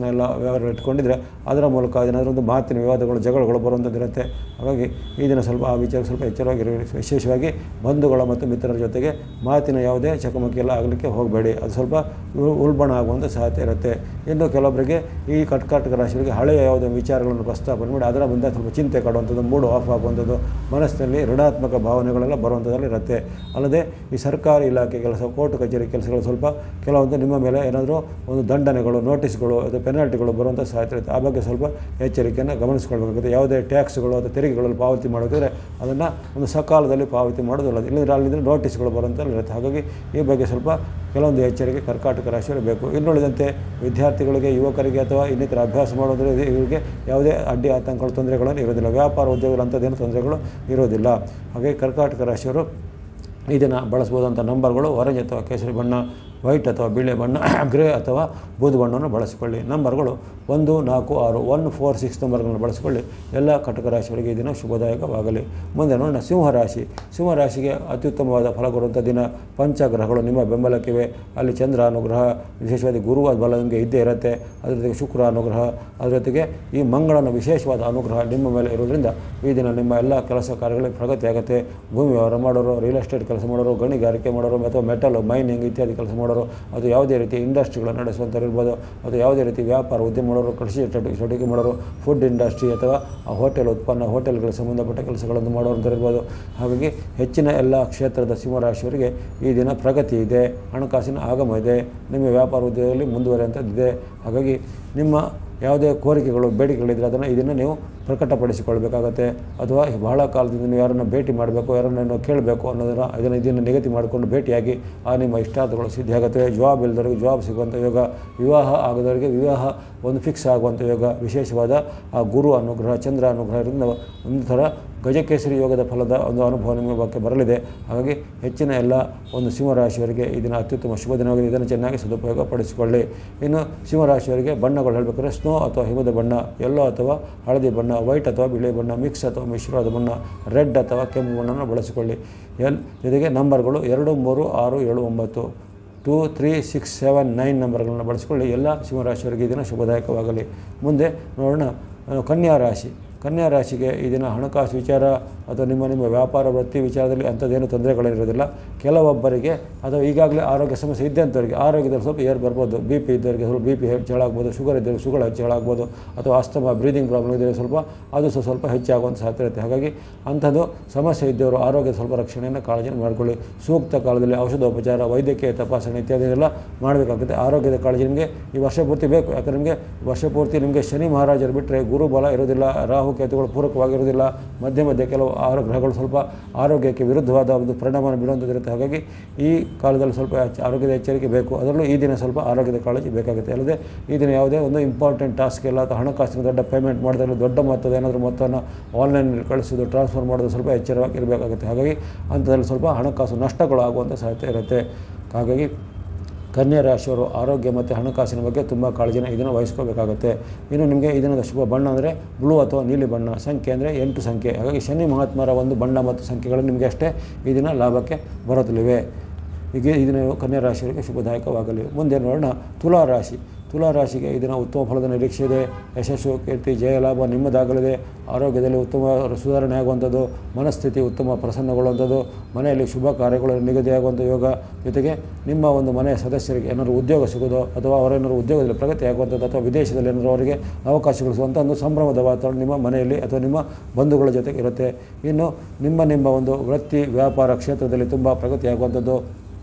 ವ್ಯವಹಾರಗಳು ಇಟ್ಕೊಂಡಿದ್ರೆ ಅದರ ಮೂಲಕ ಏನಾದರೂ ಒಂದು ಮಾತಿನ ವಿವಾದಗಳು ಜಗಳಗಳು ಬರುವಂಥದ್ದು ಇರುತ್ತೆ ಹಾಗಾಗಿ ಈ ದಿನ ಸ್ವಲ್ಪ ಆ ವಿಚಾರ ಸ್ವಲ್ಪ ಎಚ್ಚರವಾಗಿರಿ ವಿಶೇಷವಾಗಿ ಬಂಧುಗಳ ಮತ್ತು ಮಿತ್ರರ ಜೊತೆಗೆ ಮಾತಿನ ಯಾವುದೇ ಚಕಮಕಿ ಎಲ್ಲ ಆಗಲಿಕ್ಕೆ ಹೋಗಬೇಡಿ ಅದು ಸ್ವಲ್ಪ ಉಲ್- ಉಲ್ಬಣ ಆಗುವಂಥ ಸಾಧ್ಯತೆ ಇರುತ್ತೆ ಇನ್ನು ಕೆಲವೊಬ್ಬರಿಗೆ ಈ ಕರ್ಕಾಟಕ ರಾಶಿಯವರಿಗೆ ಹಳೆಯ ಯಾವುದೇ ವಿಚಾರಗಳನ್ನು ಪ್ರಸ್ತಾಪ ಮಾಡಿ ಅದರ ಮುಂದೆ ಸ್ವಲ್ಪ ಚಿಂತೆ ಕಾಡುವಂಥದ್ದು ಮೂಡು ಆಫ್ ಆಗುವಂಥದ್ದು ಮನಸ್ಸಿನಲ್ಲಿ ಋಣಾತ್ಮಕ ಭಾವನೆಗಳೆಲ್ಲ ಬರುವಂಥದ್ದಲ್ಲಿ ಇರುತ್ತೆ ಅಲ್ಲದೆ ಈ ಸರ್ಕಾರಿ ಇಲಾಖೆ ಕೆಲಸ ಕೋರ್ಟ್ ಕಚೇರಿ ಕೆಲಸಗಳು ಸ್ವಲ್ಪ ಕೆಲವೊಂದು ನಿಮ್ಮ ಮೇಲೆ ಏನಾದರೂ ಒಂದು ದಂಡನೆಗಳು ನೋಟಿಸ್ಗಳು ಅಥವಾ ಪೆನಾಲ್ಟಿಗಳು ಬರುವಂಥ ಸಾಧ್ಯತೆ ಇರುತ್ತೆ ಆ ಬಗ್ಗೆ ಸ್ವಲ್ಪ ಎಚ್ಚರಿಕೆಯನ್ನು ಗಮನಿಸ್ಕೊಳ್ಬೇಕಾಗುತ್ತೆ ಯಾವುದೇ ಟ್ಯಾಕ್ಸ್ಗಳು ಅಥವಾ ತೆರಿಗೆಗಳಲ್ಲಿ ಪಾವತಿ ಮಾಡೋದಿದ್ರೆ ಅದನ್ನು ಒಂದು ಸಕಾಲದಲ್ಲಿ ಪಾವತಿ ಮಾಡೋದಿಲ್ಲ ಇಲ್ಲದ್ರೆ ಅಲ್ಲಿಂದ ನೋಟಿಸ್ಗಳು ಬರುವಂಥದ್ದು ಇರುತ್ತೆ ಹಾಗಾಗಿ ಈ ಬಗ್ಗೆ ಸ್ವಲ್ಪ ಕೆಲವೊಂದು ಎಚ್ಚರಿಕೆ ಕರ್ಕಾಟಕ ರಾಶಿಯವರು ಬೇಕು ಇನ್ನುಳಿದಂತೆ ವಿದ್ಯಾರ್ಥಿಗಳಿಗೆ ಯುವಕರಿಗೆ ಅಥವಾ ಇನ್ನಿತರ ಅಭ್ಯಾಸ ಮಾಡೋದ್ರ ಇವರಿಗೆ ಯಾವುದೇ ಅಡ್ಡಿ ಆತಂಕಗಳು ತೊಂದರೆಗಳನ್ನು ಇರೋದಿಲ್ಲ ವ್ಯಾಪಾರ ಉದ್ಯೋಗಗಳು ಅಂಥದ್ದೇನು ತೊಂದರೆಗಳು ಇರೋದಿಲ್ಲ ಹಾಗೆ ಕರ್ಕಾಟಕ ರಾಶಿಯವರು ಇದನ್ನು ಬಳಸ್ಬೋದಂಥ ನಂಬರ್ಗಳು ಆರೆಂಜ್ ಅಥವಾ ಕೇಸರಿ ಬಣ್ಣ ವೈಟ್ ಅಥವಾ ಬಿಳಿ ಬಣ್ಣ ಗ್ರೇ ಅಥವಾ ಬೂದು ಬಣ್ಣವನ್ನು ಬಳಸಿಕೊಳ್ಳಿ ನಂಬರ್ಗಳು ಒಂದು ನಾಲ್ಕು ಆರು ಒನ್ ಫೋರ್ ಸಿಕ್ಸ್ ನಂಬರ್ಗಳನ್ನು ಬಳಸಿಕೊಳ್ಳಿ ಎಲ್ಲ ಕಟಕ ರಾಶಿಯವರಿಗೆ ಈ ದಿನ ಶುಭದಾಯಕವಾಗಲಿ ಮುಂದೆ ನೋಡೋಣ ಸಿಂಹರಾಶಿ ಸಿಂಹರಾಶಿಗೆ ಅತ್ಯುತ್ತಮವಾದ ಫಲ ಕೊಡುವಂಥ ದಿನ ಪಂಚಗ್ರಹಗಳು ನಿಮ್ಮ ಬೆಂಬಲಕ್ಕಿವೆ ಅಲ್ಲಿ ಚಂದ್ರ ಅನುಗ್ರಹ ವಿಶೇಷವಾಗಿ ಗುರು ಬಲ ನಿಮಗೆ ಇದ್ದೇ ಇರುತ್ತೆ ಅದರ ಜೊತೆಗೆ ಶುಕ್ರ ಅನುಗ್ರಹ ಅದರ ಜೊತೆಗೆ ಈ ಮಂಗಳನ ವಿಶೇಷವಾದ ಅನುಗ್ರಹ ನಿಮ್ಮ ಮೇಲೆ ಇರೋದ್ರಿಂದ ಈ ದಿನ ನಿಮ್ಮ ಎಲ್ಲ ಕೆಲಸ ಕಾರ್ಯಗಳಿಗೆ ಪ್ರಗತಿ ಆಗುತ್ತೆ ಭೂಮಿ ವ್ಯವಹಾರ ಮಾಡೋರು ರಿಯಲ್ ಎಸ್ಟೇಟ್ ಕೆಲಸ ಮಾಡೋರು ಗಣಿಗಾರಿಕೆ ಮಾಡೋರು ಅಥವಾ ಮೆಟಲ್ ಮೈನಿಂಗ್ ಇತ್ಯಾದಿ ಕೆಲಸ ಮಾಡೋರು ಅದು ಯಾವುದೇ ರೀತಿ ಇಂಡಸ್ಟ್ರಿಗಳನ್ನು ನಡೆಸುವಂಥವ್ರು ಇರ್ಬೋದು ಅದು ಯಾವುದೇ ರೀತಿ ವ್ಯಾಪಾರ ಉದ್ಯಮ ಮಾಡೋರು ಕೃಷಿ ಚಟುವಟಿಕೆ ಚಟುವಟಿಕೆ ಮಾಡೋರು ಫುಡ್ ಇಂಡಸ್ಟ್ರಿ ಅಥವಾ ಆ ಹೋಟೆಲ್ ಉತ್ಪನ್ನ ಹೋಟೆಲ್ಗಳಿಗೆ ಸಂಬಂಧಪಟ್ಟ ಕೆಲಸಗಳನ್ನು ಮಾಡೋರಂಥವ್ರು ಇರ್ಬೋದು ಹಾಗಾಗಿ ಹೆಚ್ಚಿನ ಎಲ್ಲ ಕ್ಷೇತ್ರದ ಸಿಂಹರಾಶಿಯವರಿಗೆ ಈ ದಿನ ಪ್ರಗತಿ ಇದೆ ಹಣಕಾಸಿನ ಆಗಮ ಇದೆ ನಿಮ್ಮ ವ್ಯಾಪಾರ ಉದ್ಯೋಗದಲ್ಲಿ ಮುಂದುವರಿಯುವಂಥದ್ದಿದೆ ಹಾಗಾಗಿ ನಿಮ್ಮ ಯಾವುದೇ ಕೋರಿಕೆಗಳು ಬೇಡಿಕೆಗಳಿದ್ರೆ ಅದನ್ನು ಇದನ್ನು ನೀವು ಪ್ರಕಟಪಡಿಸಿಕೊಳ್ಬೇಕಾಗತ್ತೆ ಅಥವಾ ಬಹಳ ಕಾಲದಿಂದ ನೀವು ಯಾರನ್ನು ಭೇಟಿ ಮಾಡಬೇಕು ಯಾರನ್ನು ಕೇಳಬೇಕು ಅನ್ನೋದನ್ನು ಇದನ್ನು ಇದನ್ನು ನಿಗದಿ ಮಾಡಿಕೊಂಡು ಭೇಟಿಯಾಗಿ ಆ ನಿಮ್ಮ ಇಷ್ಟಾರ್ಥಗಳು ಸಿದ್ಧಿಯಾಗುತ್ತೆ ಜಾಬ್ ಇಲ್ಲದವರಿಗೆ ಜಾಬ್ ಸಿಗುವಂಥ ಯೋಗ ವಿವಾಹ ಆಗದವರಿಗೆ ವಿವಾಹ ಒಂದು ಫಿಕ್ಸ್ ಆಗುವಂಥ ಯೋಗ ವಿಶೇಷವಾದ ಆ ಗುರು ಅನುಗ್ರಹ ಚಂದ್ರ ಅನುಗ್ರಹ ಇರೋದ್ರಿಂದ ಒಂದು ಥರ ಗಜಕೇಸರಿ ಯೋಗದ ಫಲದ ಒಂದು ಅನುಭವ ನಿಮ್ಮ ಬಗ್ಗೆ ಬರಲಿದೆ ಹಾಗಾಗಿ ಹೆಚ್ಚಿನ ಎಲ್ಲ ಒಂದು ಸಿಂಹರಾಶಿಯವರಿಗೆ ಈ ದಿನ ಅತ್ಯುತ್ತಮ ಶುಭ ದಿನವಾಗಿದೆ ಇದನ್ನು ಚೆನ್ನಾಗಿ ಸದುಪಯೋಗ ಪಡಿಸಿಕೊಳ್ಳಿ ಇನ್ನು ಸಿಂಹರಾಶಿಯವರಿಗೆ ಬಣ್ಣಗಳು ಹೇಳಬೇಕಾದ್ರೆ ಸ್ನೋ ಅಥವಾ ಹಿಮದ ಬಣ್ಣ ಯೆಲ್ಲೋ ಅಥವಾ ಹಳದಿ ಬಣ್ಣ ವೈಟ್ ಅಥವಾ ಬಿಳಿ ಬಣ್ಣ ಮಿಕ್ಸ್ ಅಥವಾ ಮಿಶ್ರವಾದ ಬಣ್ಣ ರೆಡ್ ಅಥವಾ ಕೆಂಪು ಬಣ್ಣವನ್ನು ಬಳಸಿಕೊಳ್ಳಿ ಎಲ್ ಜೊತೆಗೆ ನಂಬರ್ಗಳು ಎರಡು ಮೂರು ಆರು ಏಳು ಒಂಬತ್ತು two three six seven nine ನಂಬರ್ಗಳನ್ನು ಬಳಸಿಕೊಳ್ಳಿ ಎಲ್ಲ ಸಿಂಹರಾಶಿಯವರಿಗೆ ಈ ದಿನ ಶುಭದಾಯಕವಾಗಲಿ ಮುಂದೆ ನೋಡೋಣ ಆ, ಕನ್ಯಾ ರಾಶಿ ಕನ್ಯಾ ರಾಶಿಗೆ ಈ ದಿನ ಹಣಕಾಸು ವಿಚಾರ ಅಥವಾ ನಿಮ್ಮ ನಿಮ್ಮ ವ್ಯಾಪಾರ ವೃತ್ತಿ ವಿಚಾರದಲ್ಲಿ ಅಂಥದ್ದೇನು ತೊಂದರೆಗಳಿರೋದಿಲ್ಲ ಕೆಲವೊಬ್ಬರಿಗೆ ಅಥವಾ ಈಗಾಗಲೇ ಆರೋಗ್ಯ ಸಮಸ್ಯೆ ಇದ್ದಂಥವರಿಗೆ ಆರೋಗ್ಯದಲ್ಲಿ ಸ್ವಲ್ಪ ಏರ್ ಬರ್ಬೋದು ಬಿ ಪಿ ಇದ್ದವರಿಗೆ ಸ್ವಲ್ಪ ಬಿ ಪಿ ಹೆಚ್ಚಳಾಗ್ಬೋದು ಶುಗರ್ ಇದ್ದವರಿಗೆ ಶುಗರ್ ಹೆಚ್ಚಳಾಗ್ಬೋದು ಅಥವಾ ಅಸ್ತಮ ಬ್ರೀದಿಂಗ್ ಪ್ರಾಬ್ಲಮ್ ಇದ್ದರೆ ಸ್ವಲ್ಪ ಅದು ಸಹ ಸ್ವಲ್ಪ ಹೆಚ್ಚಾಗುವಂಥ ಸಾಧ್ಯತೆ ಇರುತ್ತೆ ಹಾಗಾಗಿ ಅಂಥದ್ದು ಸಮಸ್ಯೆ ಇದ್ದವರು ಆರೋಗ್ಯದ ಸ್ವಲ್ಪ ರಕ್ಷಣೆಯನ್ನು ಕಾಳಜಿಯನ್ನು ಮಾಡಿಕೊಳ್ಳಿ ಸೂಕ್ತ ಕಾಲದಲ್ಲಿ ಔಷಧೋಪಚಾರ ವೈದ್ಯಕೀಯ ತಪಾಸಣೆ ಇತ್ಯಾದಿ ಎಲ್ಲ ಮಾಡಬೇಕಾಗುತ್ತೆ ಆರೋಗ್ಯದ ಕಾಳಜಿ ನಿಮಗೆ ಈ ವರ್ಷ ಪೂರ್ತಿ ಬೇಕು ಯಾಕಂದರೆ ನಿಮಗೆ ವರ್ಷ ಪೂರ್ತಿ ನಿಮಗೆ ಶನಿ ಮಹಾರಾಜರು ಬಿಟ್ಟರೆ ಗುರು ಬಲ ಇರೋದಿಲ್ಲ ರಾಹು ಕೇತುಗಳು ಪೂರಕವಾಗಿರೋದಿಲ್ಲ ಮಧ್ಯೆ ಮಧ್ಯೆ ಕೆಲವು ಆಹಾರ ಗ್ರಹಗಳು ಸ್ವಲ್ಪ ಆರೋಗ್ಯಕ್ಕೆ ವಿರುದ್ಧವಾದ ಒಂದು ಪರಿಣಾಮ ಬೀಳುವಂಥದ್ದು ಇರುತ್ತೆ ಹಾಗಾಗಿ ಈ ಕಾಲದಲ್ಲಿ ಸ್ವಲ್ಪ ಎಚ್ಚ- ಆರೋಗ್ಯದ ಎಚ್ಚರಿಕೆ ಬೇಕು ಅದರಲ್ಲೂ ಈ ದಿನ ಸ್ವಲ್ಪ ಆರೋಗ್ಯದ ಕಾಳಜಿ ಬೇಕಾಗುತ್ತೆ ಅಲ್ಲದೆ ಈ ದಿನ ಯಾವುದೇ ಒಂದು ಇಂಪಾರ್ಟೆಂಟ್ ಟಾಸ್ಕ್ ಇಲ್ಲ ಅಥವಾ ಹಣಕಾಸಿನ ದೊಡ್ಡ ಪೇಮೆಂಟ್ ಮಾಡಿದ್ರೆ ದೊಡ್ಡ ಮೊತ್ತದ ಏನಾದರೂ ಮೊತ್ತವನ್ನು ಆನ್ಲೈನ್ ಕಳಿಸೋದು ಟ್ರಾನ್ಸ್ಫರ್ ಮಾಡೋದು ಸ್ವಲ್ಪ ಎಚ್ಚರವಾಗಿ ಇರಬೇಕಾಗುತ್ತೆ ಹಾಗಾಗಿ ಅಂಥದ್ರಲ್ಲಿ ಸ್ವಲ್ಪ ಹಣಕಾಸು ನಷ್ಟಗಳು ಆಗುವಂಥ ಸಾಧ್ಯತೆ ಇರುತ್ತೆ ಹಾಗಾಗಿ ಕನ್ಯಾ ರಾಶಿಯವರು ಆರೋಗ್ಯ ಮತ್ತು ಹಣಕಾಸಿನ ಬಗ್ಗೆ ತುಂಬ ಕಾಳಜಿನ ಇದನ್ನು ವಹಿಸ್ಕೋಬೇಕಾಗುತ್ತೆ ಇನ್ನು ನಿಮಗೆ ಈ ದಿನದ ಶುಭ ಬಣ್ಣ ಅಂದರೆ ಬ್ಲೂ ಅಥವಾ ನೀಲಿ ಬಣ್ಣ ಸಂಖ್ಯೆ ಅಂದರೆ ಎಂಟು ಸಂಖ್ಯೆ ಹಾಗಾಗಿ ಶನಿ ಮಹಾತ್ಮರ ಒಂದು ಬಣ್ಣ ಮತ್ತು ಸಂಖ್ಯೆಗಳು ನಿಮಗೆ ಅಷ್ಟೇ ಈ ದಿನ ಲಾಭಕ್ಕೆ ಬರುತ್ತಲಿವೆ ಹೀಗೆ ಈ ದಿನ ಕನ್ಯಾ ರಾಶಿಯವರಿಗೆ ಶುಭದಾಯಕವಾಗಲಿ ಮುಂದೆ ನೋಡೋಣ ತುಲಾ ರಾಶಿ ತುಲಾ ರಾಶಿಗೆ ಈ ದಿನ ಉತ್ತಮ ಫಲದ ನಿರೀಕ್ಷೆ ಇದೆ ಯಶಸ್ಸು ಕೀರ್ತಿ ಜಯ ಲಾಭ ನಿಮ್ಮದಾಗಲಿದೆ ಆರೋಗ್ಯದಲ್ಲಿ ಉತ್ತಮ ಸುಧಾರಣೆ ಆಗುವಂಥದ್ದು ಮನಸ್ಥಿತಿ ಉತ್ತಮ ಪ್ರಸನ್ನಗೊಳ್ಳುವಂಥದ್ದು ಮನೆಯಲ್ಲಿ ಶುಭ ಕಾರ್ಯಗಳು ನಿಗದಿಯಾಗುವಂಥ ಯೋಗ ಜೊತೆಗೆ ನಿಮ್ಮ ಒಂದು ಮನೆಯ ಸದಸ್ಯರಿಗೆ ಏನಾದರೂ ಉದ್ಯೋಗ ಸಿಗೋದು ಅಥವಾ ಅವರೇನಾದ್ರು ಉದ್ಯೋಗದಲ್ಲಿ ಪ್ರಗತಿ ಆಗುವಂಥದ್ದು ಅಥವಾ ವಿದೇಶದಲ್ಲಿ ಏನಾದರೂ ಅವರಿಗೆ ಅವಕಾಶಗಳು ಸಿಗುವಂಥ ಒಂದು ಸಂಭ್ರಮದ ವಾತಾವರಣ ನಿಮ್ಮ ಮನೆಯಲ್ಲಿ ಅಥವಾ ನಿಮ್ಮ ಬಂಧುಗಳ ಜೊತೆಗೆ ಇರುತ್ತೆ ಇನ್ನು ನಿಮ್ಮ ನಿಮ್ಮ ಒಂದು ವೃತ್ತಿ ವ್ಯಾಪಾರ ಕ್ಷೇತ್ರದಲ್ಲಿ ತುಂಬ ಪ್ರಗತಿಯಾಗುವಂಥದ್ದು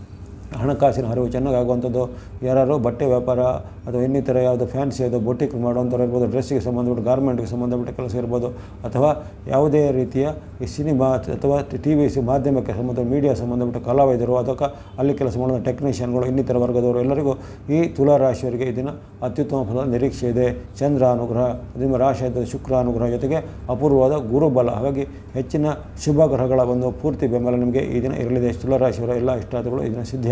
ಹಣಕಾಸಿನ ಹರಿವು ಚೆನ್ನಾಗಾಗುವಂಥದ್ದು ಯಾರು ಬಟ್ಟೆ ವ್ಯಾಪಾರ ಅಥವಾ ಇನ್ನಿತರ ಯಾವುದೋ ಫ್ಯಾನ್ಸಿ ಯಾವುದೋ ಬೊಟಿಕ್ ಮಾಡುವಂಥವ್ರು ಇರ್ಬೋದು ಡ್ರೆಸ್ಸಿಗೆ ಸಂಬಂಧಪಟ್ಟ ಗಾರ್ಮೆಂಟ್ಗೆ ಸಂಬಂಧಪಟ್ಟ ಕೆಲಸ ಇರ್ಬೋದು ಅಥವಾ ಯಾವುದೇ ರೀತಿಯ ಈ ಸಿನಿಮಾ ಅಥವಾ ಟಿ ವಿ ಮಾಧ್ಯಮಕ್ಕೆ ಸಂಬಂಧ ಮೀಡಿಯಾ ಸಂಬಂಧಪಟ್ಟ ಕಲಾವಿದರು ಅಥವಾ ಅಲ್ಲಿ ಕೆಲಸ ಮಾಡುವ ಟೆಕ್ನಿಷಿಯನ್ಗಳು ಇನ್ನಿತರ ವರ್ಗದವರು ಎಲ್ಲರಿಗೂ ಈ ತುಲಾ ರಾಶಿಯವರಿಗೆ ಈ ದಿನ ಅತ್ಯುತ್ತಮ ಫಲದ ನಿರೀಕ್ಷೆ ಇದೆ ಚಂದ್ರ ಅನುಗ್ರಹ ನಿಮ್ಮ ರಾಶಿ ಆದ ಶುಕ್ರ ಅನುಗ್ರಹ ಜೊತೆಗೆ ಅಪೂರ್ವವಾದ ಗುರುಬಲ ಹಾಗಾಗಿ ಹೆಚ್ಚಿನ ಶುಭ ಗ್ರಹಗಳ ಒಂದು ಪೂರ್ತಿ ಬೆಂಬಲ ನಿಮಗೆ ಈ ದಿನ ಇರಲಿದೆ ತುಲಾ ರಾಶಿಯವರ ಎಲ್ಲ ಇಷ್ಟಾರ್ಥಗಳು ಈ ದಿನ ಸಿದ್ಧಿಯಾಗ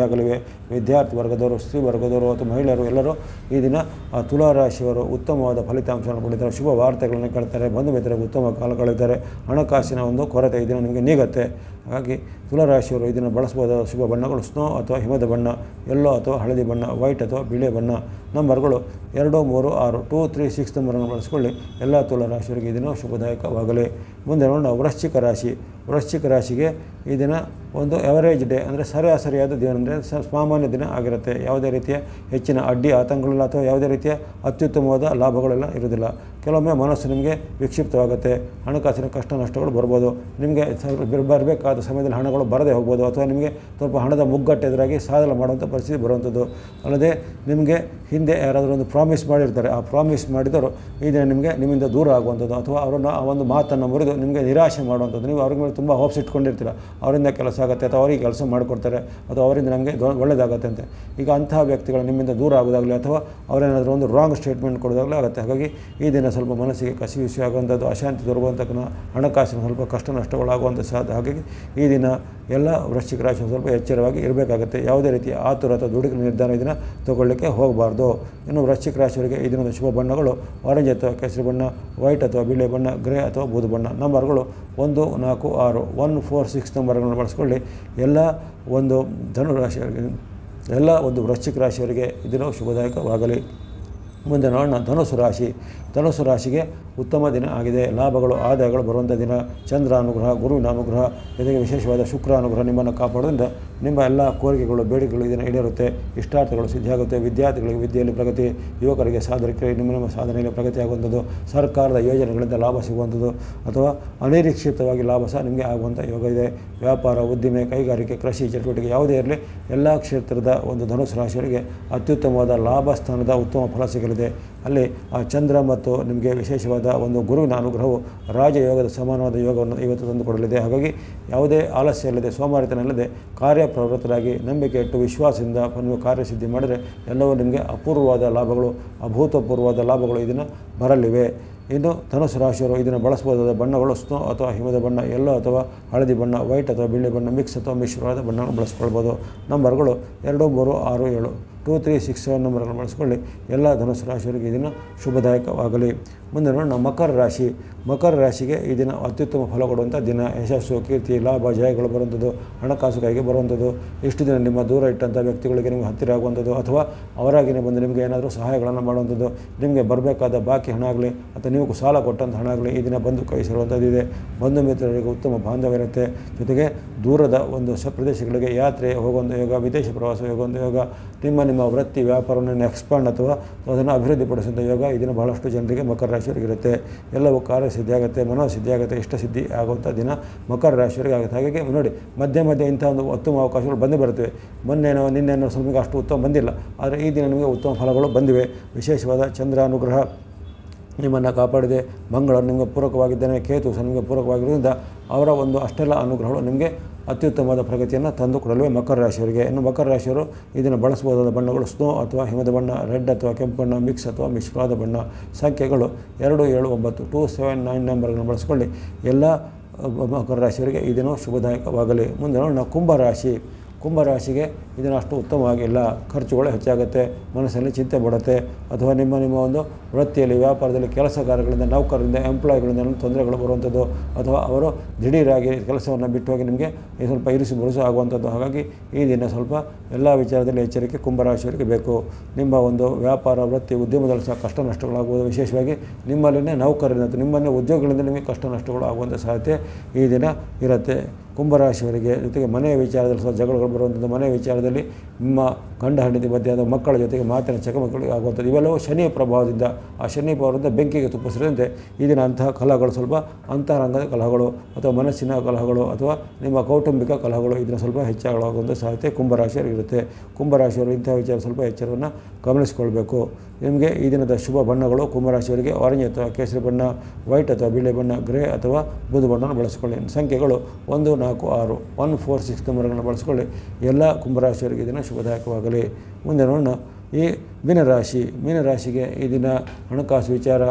ಸಿದ್ಧಿಯಾಗಲಿವೆ ವಿದ್ಯಾರ್ಥಿ ವರ್ಗದವರು ಸ್ತ್ರೀ ವರ್ಗದವರು ಅಥವಾ ಮಹಿಳೆಯರು ಎಲ್ಲರೂ ಈ ದಿನ ಆ ತುಲಾ ರಾಶಿಯವರು ಉತ್ತಮವಾದ ಫಲಿತಾಂಶವನ್ನು ಪಡಿತಾರೆ ಶುಭ ವಾರ್ತೆಗಳನ್ನು ಕೇಳ್ತಾರೆ ಬಂಧು ಮಿತ್ರರಿಗೆ ಉತ್ತಮ ಕಾಲ ಕಳೆಯುತ್ತಾರೆ ಹಣಕಾಸಿನ ಒಂದು ಕೊರತೆ ಈ ದಿನ ನಿಮಗೆ ನೀಗುತ್ತೆ ಹಾಗಾಗಿ ತುಲಾರಾಶಿಯವರು ಇದನ್ನು ಬಳಸಬಹುದಾದ ಶುಭ ಬಣ್ಣಗಳು ಸ್ನೋ ಅಥವಾ ಹಿಮದ ಬಣ್ಣ ಯೆಲ್ಲೋ ಅಥವಾ ಹಳದಿ ಬಣ್ಣ ವೈಟ್ ಅಥವಾ ಬಿಳಿ ಬಣ್ಣ ನಂಬರ್ಗಳು ಎರಡು ಮೂರು ಆರು ಟೂ ತ್ರೀ ಸಿಕ್ಸ್ ನಂಬರನ್ನು ಬಳಸಿಕೊಳ್ಳಿ ಎಲ್ಲ ತುಲಾರಾಶಿಯವರಿಗೆ ಈ ದಿನ ಶುಭದಾಯಕವಾಗಲಿ ಮುಂದೆ ನೋಡೋಣ ವೃಶ್ಚಿಕ ರಾಶಿ ವೃಶ್ಚಿಕ ರಾಶಿಗೆ ಈ ದಿನ ಒಂದು ಎವರೇಜ್ ಡೇ ಅಂದರೆ ಸರಾಸರಿಯಾದ ದಿನ ಅಂದರೆ ಸ ಸಾಮಾನ್ಯ ದಿನ ಆಗಿರುತ್ತೆ ಯಾವುದೇ ರೀತಿಯ ಹೆಚ್ಚಿನ ಅಡ್ಡಿ ಆತಂಕಗಳಿಲ್ಲ ಅಥವಾ ಯಾವುದೇ ರೀತಿಯ ಅತ್ಯುತ್ತಮವಾದ ಲಾಭಗಳೆಲ್ಲ ಇರೋದಿಲ್ಲ ಕೆಲವೊಮ್ಮೆ ಮನಸ್ಸು ನಿಮಗೆ ವಿಕ್ಷಿಪ್ತವಾಗುತ್ತೆ ಹಣಕಾಸಿನ ಕಷ್ಟ ನಷ್ಟಗಳು ಬರ್ಬೋದು ನಿಮಗೆ ಬರಬೇಕಾದ ಸಮಯದಲ್ಲಿ ಹಣಗಳು ಬರದೇ ಹೋಗ್ಬೋದು ಅಥವಾ ನಿಮಗೆ ಸ್ವಲ್ಪ ಹಣದ ಮುಗ್ಗಟ್ಟು ಎದುರಾಗಿ ಸಾಧನೆ ಮಾಡುವಂಥ ಪರಿಸ್ಥಿತಿ ಬರುವಂಥದ್ದು ಅಲ್ಲದೆ ನಿಮಗೆ ಹಿಂದೆ ಯಾರಾದರೂ ಒಂದು ಪ್ರಾಮಿಸ್ ಮಾಡಿರ್ತಾರೆ ಆ ಪ್ರಾಮಿಸ್ ಮಾಡಿದವರು ಈ ದಿನ ನಿಮಗೆ ನಿಮ್ಮಿಂದ ದೂರ ಆಗುವಂಥದ್ದು ಅಥವಾ ಅವರನ್ನು ಆ ಒಂದು ಮಾತನ್ನು ಮುರಿದು ನಿಮಗೆ ನಿರಾಶೆ ಮಾಡುವಂಥದ್ದು ನೀವು ಅವ್ರ ಮೇಲೆ ತುಂಬ ಹೋಪ್ಸ್ ಇಟ್ಕೊಂಡಿರ್ತೀರ ಅವರಿಂದ ಕೆಲಸ ಆಗುತ್ತೆ ಅಥವಾ ಅವರಿಗೆ ಕೆಲಸ ಮಾಡಿಕೊಡ್ತಾರೆ ಅಥವಾ ಅವರಿಂದ ನಮಗೆ ದೊ- ಒಳ್ಳೆಯದಾಗತ್ತೆ ಅಂತ ಈಗ ಅಂತಹ ವ್ಯಕ್ತಿಗಳು ನಿಮ್ಮಿಂದ ದೂರ ಆಗೋದಾಗಲಿ ಅಥವಾ ಅವರೇನಾದರೂ ಒಂದು ರಾಂಗ್ ಸ್ಟೇಟ್ಮೆಂಟ್ ಕೊಡೋದಾಗಲಿ ಆಗುತ್ತೆ ಹಾಗಾಗಿ ಈ ದಿನ ಸ್ವಲ್ಪ ಮನಸ್ಸಿಗೆ ಕಸಿ ವಿಸಿ ಆಗುವಂಥದ್ದು ಅಶಾಂತಿ ತರುವಂಥ ಹಣಕಾಸಿನ ಸ್ವಲ್ಪ ಕಷ್ಟ ನಷ್ಟಗಳಾಗುವಂಥ ಸಾಧ್ಯ ಹಾಗಾಗಿ ಈ ದಿನ ಎಲ್ಲ ವೃಶ್ಚಿಕ ರಾಶಿ ಸ್ವಲ್ಪ ಎಚ್ಚರವಾಗಿ ಇರಬೇಕಾಗುತ್ತೆ ಯಾವುದೇ ರೀತಿಯ ಆತುರ ಅಥವಾ ದುಡುಕಿನ ನಿರ್ಧಾರ ಇದನ್ನು ತಗೊಳ್ಳಿಕ್ಕೆ ಹೋಗಬಾರ್ದು ಇನ್ನು ವೃಶ್ಚಿಕ ರಾಶಿಯವರಿಗೆ ಈ ದಿನದ ಶುಭ ಬಣ್ಣಗಳು ಆರೆಂಜ್ ಅಥವಾ ಕೇಸರಿ ಬಣ್ಣ ವೈಟ್ ಅಥವಾ ಬಿಳಿ ಬಣ್ಣ ಗ್ರೇ ಅಥವಾ ಬೂದು ಬಣ್ಣ ನಂಬರ್ಗಳು ಒಂದು ನಾಲ್ಕು ಆರು ಒನ್ ಫೋರ್ ಸಿಕ್ಸ್ ನಂಬರ್ಗಳನ್ನು ಬಳಸ್ಕೊಳ್ಳಿ ಎಲ್ಲ ಒಂದು ಧನುರಾಶಿಯವರಿಗೆ ಎಲ್ಲ ಒಂದು ವೃಶ್ಚಿಕ ರಾಶಿಯವರಿಗೆ ಇದನ್ನು ಶುಭದಾಯಕವಾಗಲಿ ಮುಂದೆ ನೋಡೋಣ ಧನುಸು ರಾಶಿ ಧನುಸು ರಾಶಿಗೆ ಉತ್ತಮ ದಿನ ಆಗಿದೆ ಲಾಭಗಳು ಆದಾಯಗಳು ಬರುವಂಥ ದಿನ ಚಂದ್ರ ಅನುಗ್ರಹ ಗುರುವಿನ ಅನುಗ್ರಹ ಜೊತೆಗೆ ವಿಶೇಷವಾದ ಶುಕ್ರ ಅನುಗ್ರಹ ನಿಮ್ಮನ್ನು ಕಾಪಾಡೋದ್ರಿಂದ ನಿಮ್ಮ ಎಲ್ಲ ಕೋರಿಕೆಗಳು ಬೇಡಿಕೆಗಳು ಇದನ್ನು ಈಡೇರುತ್ತೆ ಇಷ್ಟಾರ್ಥಗಳು ಸಿದ್ಧಿಯಾಗುತ್ತೆ ವಿದ್ಯಾರ್ಥಿಗಳಿಗೆ ವಿದ್ಯೆಯಲ್ಲಿ ಪ್ರಗತಿ ಯುವಕರಿಗೆ ಸಾಧಕರಿಗೆ ನಿಮ್ಮ ನಿಮ್ಮ ಸಾಧನೆಯಲ್ಲಿ ಪ್ರಗತಿ ಆಗುವಂಥದ್ದು ಸರ್ಕಾರದ ಯೋಜನೆಗಳಿಂದ ಲಾಭ ಸಿಗುವಂಥದ್ದು ಅಥವಾ ಅನಿರೀಕ್ಷಿತವಾಗಿ ಲಾಭ ಸಹ ನಿಮಗೆ ಆಗುವಂಥ ಯೋಗ ಇದೆ ವ್ಯಾಪಾರ ಉದ್ದಿಮೆ ಕೈಗಾರಿಕೆ ಕೃಷಿ ಚಟುವಟಿಕೆ ಯಾವುದೇ ಇರಲಿ ಎಲ್ಲ ಕ್ಷೇತ್ರದ ಒಂದು ಧನುಸು ರಾಶಿಯವರಿಗೆ ಅತ್ಯುತ್ತಮವಾದ ಲಾಭ ಸ್ಥಾನದ ಉತ್ತಮ ಫಲ ಸಿಗಲಿದೆ ಅಲ್ಲಿ ಆ ಚಂದ್ರ ಮತ್ತು ನಿಮಗೆ ವಿಶೇಷವಾದ ಒಂದು ಗುರುವಿನ ಅನುಗ್ರಹವು ರಾಜಯೋಗದ ಸಮಾನವಾದ ಯೋಗವನ್ನು ಇವತ್ತು ತಂದುಕೊಡಲಿದೆ ಹಾಗಾಗಿ ಯಾವುದೇ ಆಲಸ್ಯ ಇಲ್ಲದೆ ಸೋಮಾರಿತನ ಇಲ್ಲದೆ ಕಾರ್ಯಪ್ರವೃತ್ತರಾಗಿ ನಂಬಿಕೆ ಇಟ್ಟು ವಿಶ್ವಾಸದಿಂದ ನೀವು ಕಾರ್ಯಸಿದ್ಧಿ ಮಾಡಿದರೆ ಎಲ್ಲವೂ ನಿಮಗೆ ಅಪೂರ್ವವಾದ ಲಾಭಗಳು ಅಭೂತಪೂರ್ವವಾದ ಲಾಭಗಳು ಇದನ್ನು ಬರಲಿವೆ ಇನ್ನು ಧನುಸು ರಾಶಿಯವರು ಇದನ್ನು ಬಳಸಬಹುದಾದ ಬಣ್ಣಗಳು ಸ್ನೋ ಅಥವಾ ಹಿಮದ ಬಣ್ಣ ಎಲ್ಲೋ ಅಥವಾ ಹಳದಿ ಬಣ್ಣ ವೈಟ್ ಅಥವಾ ಬಿಳಿ ಬಣ್ಣ ಮಿಕ್ಸ್ ಅಥವಾ ಮಿಶ್ರವಾದ ಬಣ್ಣವನ್ನು ಬಳಸ್ಕೊಳ್ಬೋದು ನಂಬರ್ಗಳು ಎರಡು ಮೂರು ಆರು ಏಳು ಟೂ ತ್ರೀ ಸಿಕ್ಸ್ ಸೆವೆನ್ ನಂಬರ್ಗಳನ್ನು ಬಳಸ್ಕೊಳ್ಳಿ ಎಲ್ಲ ಧನುಸು ರಾಶಿಯವರಿಗೆ ಈ ದಿನ ಶುಭದಾಯಕವಾಗಲಿ ಮುಂದೆ ನೋಡೋಣ ಮಕರ ರಾಶಿ ಮಕರ ರಾಶಿಗೆ ಈ ದಿನ ಅತ್ಯುತ್ತಮ ಫಲ ಕೊಡುವಂಥ ದಿನ ಯಶಸ್ಸು ಕೀರ್ತಿ ಲಾಭ ಜಯಗಳು ಬರುವಂಥದ್ದು ಹಣಕಾಸು ಕೈಗೆ ಬರುವಂಥದ್ದು ಇಷ್ಟು ದಿನ ನಿಮ್ಮ ದೂರ ಇಟ್ಟಂಥ ವ್ಯಕ್ತಿಗಳಿಗೆ ನಿಮಗೆ ಹತ್ತಿರ ಆಗುವಂಥದ್ದು ಅಥವಾ ಅವರಾಗಿನೇ ಬಂದು ನಿಮಗೆ ಏನಾದರೂ ಸಹಾಯಗಳನ್ನು ಮಾಡುವಂಥದ್ದು ನಿಮಗೆ ಬರಬೇಕಾದ ಬಾಕಿ ಹಣ ಆಗಲಿ ಅಥವಾ ನೀವು ಸಾಲ ಕೊಟ್ಟಂಥ ಹಣ ಆಗಲಿ ಈ ದಿನ ಬಂದು ಕೈ ಸೇರುವಂಥದ್ದು ಇದೆ ಬಂಧು ಮಿತ್ರರಿಗೆ ಉತ್ತಮ ಬಾಂಧವ್ಯ ಇರುತ್ತೆ ಜೊತೆಗೆ ದೂರದ ಒಂದು ಸ ಪ್ರದೇಶಗಳಿಗೆ ಯಾತ್ರೆ ಹೋಗುವಂಥ ಯೋಗ ವಿದೇಶ ಪ್ರವಾಸ ಹೋಗುವಂಥ ಯೋಗ ನಿಮ್ಮ ನಿಮ್ಮ ವೃತ್ತಿ ವ್ಯಾಪಾರವನ್ನು ಎಕ್ಸ್ಪಾಂಡ್ ಅಥವಾ ಅದನ್ನು ಅಭಿವೃದ್ಧಿಪಡಿಸುವಂಥ ಯೋಗ ಇದನ್ನು ಬಹಳಷ್ಟು ಜನರಿಗೆ ಮಕರ ರಾಶಿಯವರಿಗೆ ಇರುತ್ತೆ ಎಲ್ಲವೂ ಕಾರ್ಯಸಿದ್ಧಿ ಆಗುತ್ತೆ ಮನೋಸಿದ್ಧಿ ಆಗುತ್ತೆ ಇಷ್ಟಸಿದ್ಧಿ ಆಗುವಂಥ ದಿನ ಮಕರ ರಾಶಿಯವರಿಗೆ ಆಗುತ್ತೆ ಹಾಗಾಗಿ ನೋಡಿ ಮಧ್ಯೆ ಮಧ್ಯೆ ಇಂಥ ಒಂದು ಉತ್ತಮ ಅವಕಾಶಗಳು ಬಂದೇ ಬರುತ್ತವೆ ಮೊನ್ನೆನೋ ನಿನ್ನೆನೋ ಸ್ವಲ್ಪ ಅಷ್ಟು ಉತ್ತಮ ಬಂದಿಲ್ಲ ಆದರೆ ಈ ದಿನ ನಿಮಗೆ ಉತ್ತಮ ಫಲಗಳು ಬಂದಿವೆ ವಿಶೇಷವಾದ ಚಂದ್ರ ಅನುಗ್ರಹ ನಿಮ್ಮನ್ನು ಕಾಪಾಡಿದೆ ಮಂಗಳರು ನಿಮಗೆ ಪೂರಕವಾಗಿದ್ದಾನೆ ಕೇತು ಸಹ ನಿಮಗೆ ಪೂರಕವಾಗಿರೋದ್ರಿಂದ ಅವರ ಒಂದು ಅಷ್ಟೆಲ್ಲ ಅನುಗ್ರಹಗಳು ನಿಮಗೆ ಅತ್ಯುತ್ತಮವಾದ ಪ್ರಗತಿಯನ್ನು ತಂದು ಕೊಡಲಿವೆ ಮಕರ ರಾಶಿಯವರಿಗೆ ಇನ್ನು ಮಕರ ರಾಶಿಯವರು ಇದನ್ನು ಬಳಸಬಹುದಾದ ಬಣ್ಣಗಳು ಸ್ನೋ ಅಥವಾ ಹಿಮದ ಬಣ್ಣ ರೆಡ್ ಅಥವಾ ಕೆಂಪು ಬಣ್ಣ ಮಿಕ್ಸ್ ಅಥವಾ ಮಿಶ್ರವಾದ ಬಣ್ಣ ಸಂಖ್ಯೆಗಳು ಎರಡು ಏಳು ಒಂಬತ್ತು ಟೂ ಸೆವೆನ್ ನೈನ್ ನಂಬರ್ಗಳನ್ನು ಬಳಸ್ಕೊಳ್ಳಿ ಎಲ್ಲ ಅಹ್, ಮಕರ ರಾಶಿಯವರಿಗೆ ಈ ದಿನ ಶುಭದಾಯಕವಾಗಲಿ ಮುಂದೆ ನೋಡೋಣ ಕುಂಭರಾಶಿ ಕುಂಭರಾಶಿಗೆ ಇದನ್ನು ಅಷ್ಟು ಉತ್ತಮವಾಗಿಲ್ಲ ಖರ್ಚುಗಳು ಹೆಚ್ಚಾಗುತ್ತೆ ಮನಸ್ಸಲ್ಲಿ ಚಿಂತೆ ಬರುತ್ತೆ ಅಥವಾ ನಿಮ್ಮ ನಿಮ್ಮ ಒಂದು ವೃತ್ತಿಯಲ್ಲಿ ವ್ಯಾಪಾರದಲ್ಲಿ ಕೆಲಸಗಾರಗಳಿಂದ ನೌಕರರಿಂದ ಎಂಪ್ಲಾಯ್ಗಳಿಂದ ತೊಂದರೆಗಳು ಬರುವಂಥದ್ದು ಅಥವಾ ಅವರು ದಿಢೀರಾಗಿ ಕೆಲಸವನ್ನು ಬಿಟ್ಟು ಹೋಗಿ ನಿಮಗೆ ಈ ಸ್ವಲ್ಪ ಇರಿಸು ಮುರುಸು ಆಗುವಂಥದ್ದು ಹಾಗಾಗಿ ಈ ದಿನ ಸ್ವಲ್ಪ ಎಲ್ಲ ವಿಚಾರದಲ್ಲಿ ಎಚ್ಚರಿಕೆ ಕುಂಭರಾಶಿಯವರಿಗೆ ಬೇಕು ನಿಮ್ಮ ಒಂದು ವ್ಯಾಪಾರ ವೃತ್ತಿ ಉದ್ಯಮದಲ್ಲಿ ಸಹ ಕಷ್ಟ ನಷ್ಟಗಳಾಗುವುದು ವಿಶೇಷವಾಗಿ ನಿಮ್ಮಲ್ಲಿನೇ ನೌಕರರಿಂದ ಅಥವಾ ನಿಮ್ಮನ್ನೇ ಉದ್ಯೋಗಗಳಿಂದ ನಿಮಗೆ ಕಷ್ಟ ನಷ್ಟಗಳು ಆಗುವಂಥ ಸಾಧ್ಯತೆ ಈ ದಿನ ಇರುತ್ತೆ ಕುಂಭರಾಶಿಯವರಿಗೆ ಜೊತೆಗೆ ಮನೆಯ ವಿಚಾರದಲ್ಲಿ ಸಹ ಜಗಳಗಳು ಬರುವಂಥದ್ದು ಮನೆಯ ವಿಚಾರದಲ್ಲಿ ನಿಮ್ಮ ಗಂಡ ಹೆಂಡತಿ ಮಧ್ಯೆ ಅಥವಾ ಮಕ್ಕಳ ಜೊತೆಗೆ ಮಾತಿನ ಚಕಮಕಗಳು ಆಗುವಂಥದ್ದು ಇವೆಲ್ಲವೂ ಶನಿಯ ಪ್ರಭಾವದಿಂದ ಆ ಶನಿ ಪ್ರಭಾವದಿಂದ ಬೆಂಕಿಗೆ ತುಪ್ಪಿಸಿದಂತೆ ಈ ದಿನ ಅಂತಹ ಕಲಹಗಳು ಸ್ವಲ್ಪ ಅಂತರಂಗದ ಕಲಹಗಳು ಅಥವಾ ಮನಸ್ಸಿನ ಕಲಹಗಳು ಅಥವಾ ನಿಮ್ಮ ಕೌಟುಂಬಿಕ ಕಲಹಗಳು ಇದನ್ನು ಸ್ವಲ್ಪ ಹೆಚ್ಚಾಗುವಂಥ ಸಾಧ್ಯತೆ ಕುಂಭರಾಶಿಯವರಿಗೆ ಇರುತ್ತೆ ಕುಂಭರಾಶಿಯವರು ಇಂಥ ವಿಚಾರ ಸ್ವಲ್ಪ ಎಚ್ಚರವನ್ನು ಗಮನಿಸಿಕೊಳ್ಬೇಕು ನಿಮಗೆ ಈ ದಿನದ ಶುಭ ಬಣ್ಣಗಳು ಕುಂಭರಾಶಿಯವರಿಗೆ ಆರೆಂಜ್ ಅಥವಾ ಕೇಸರಿ ಬಣ್ಣ ವೈಟ್ ಅಥವಾ ಬಿಳಿ ಬಣ್ಣ ಗ್ರೇ ಅಥವಾ ಬೂದು ಬಣ್ಣವನ್ನು ಬಳಸಿಕೊಳ್ಳಿ ಸಂಖ್ಯೆಗಳು ಒಂದು ನಾಲ್ಕು ಆರು ಒನ್ ಫೋರ್ ಸಿಕ್ಸ್ ನಂಬರ್ಗಳನ್ನು ಬಳಸಿಕೊಳ್ಳಿ ಎಲ್ಲ ಕುಂಭರಾಶಿಯವರಿಗೆ ಈ ದಿನ ಶುಭದಾಯಕವಾಗಲಿ ಮುಂದೆ ನೋಡೋಣ ಈ ಮೀನರಾಶಿ ಮೀನರಾಶಿಗೆ ಈ ದಿನ ಹಣಕಾಸು ವಿಚಾರ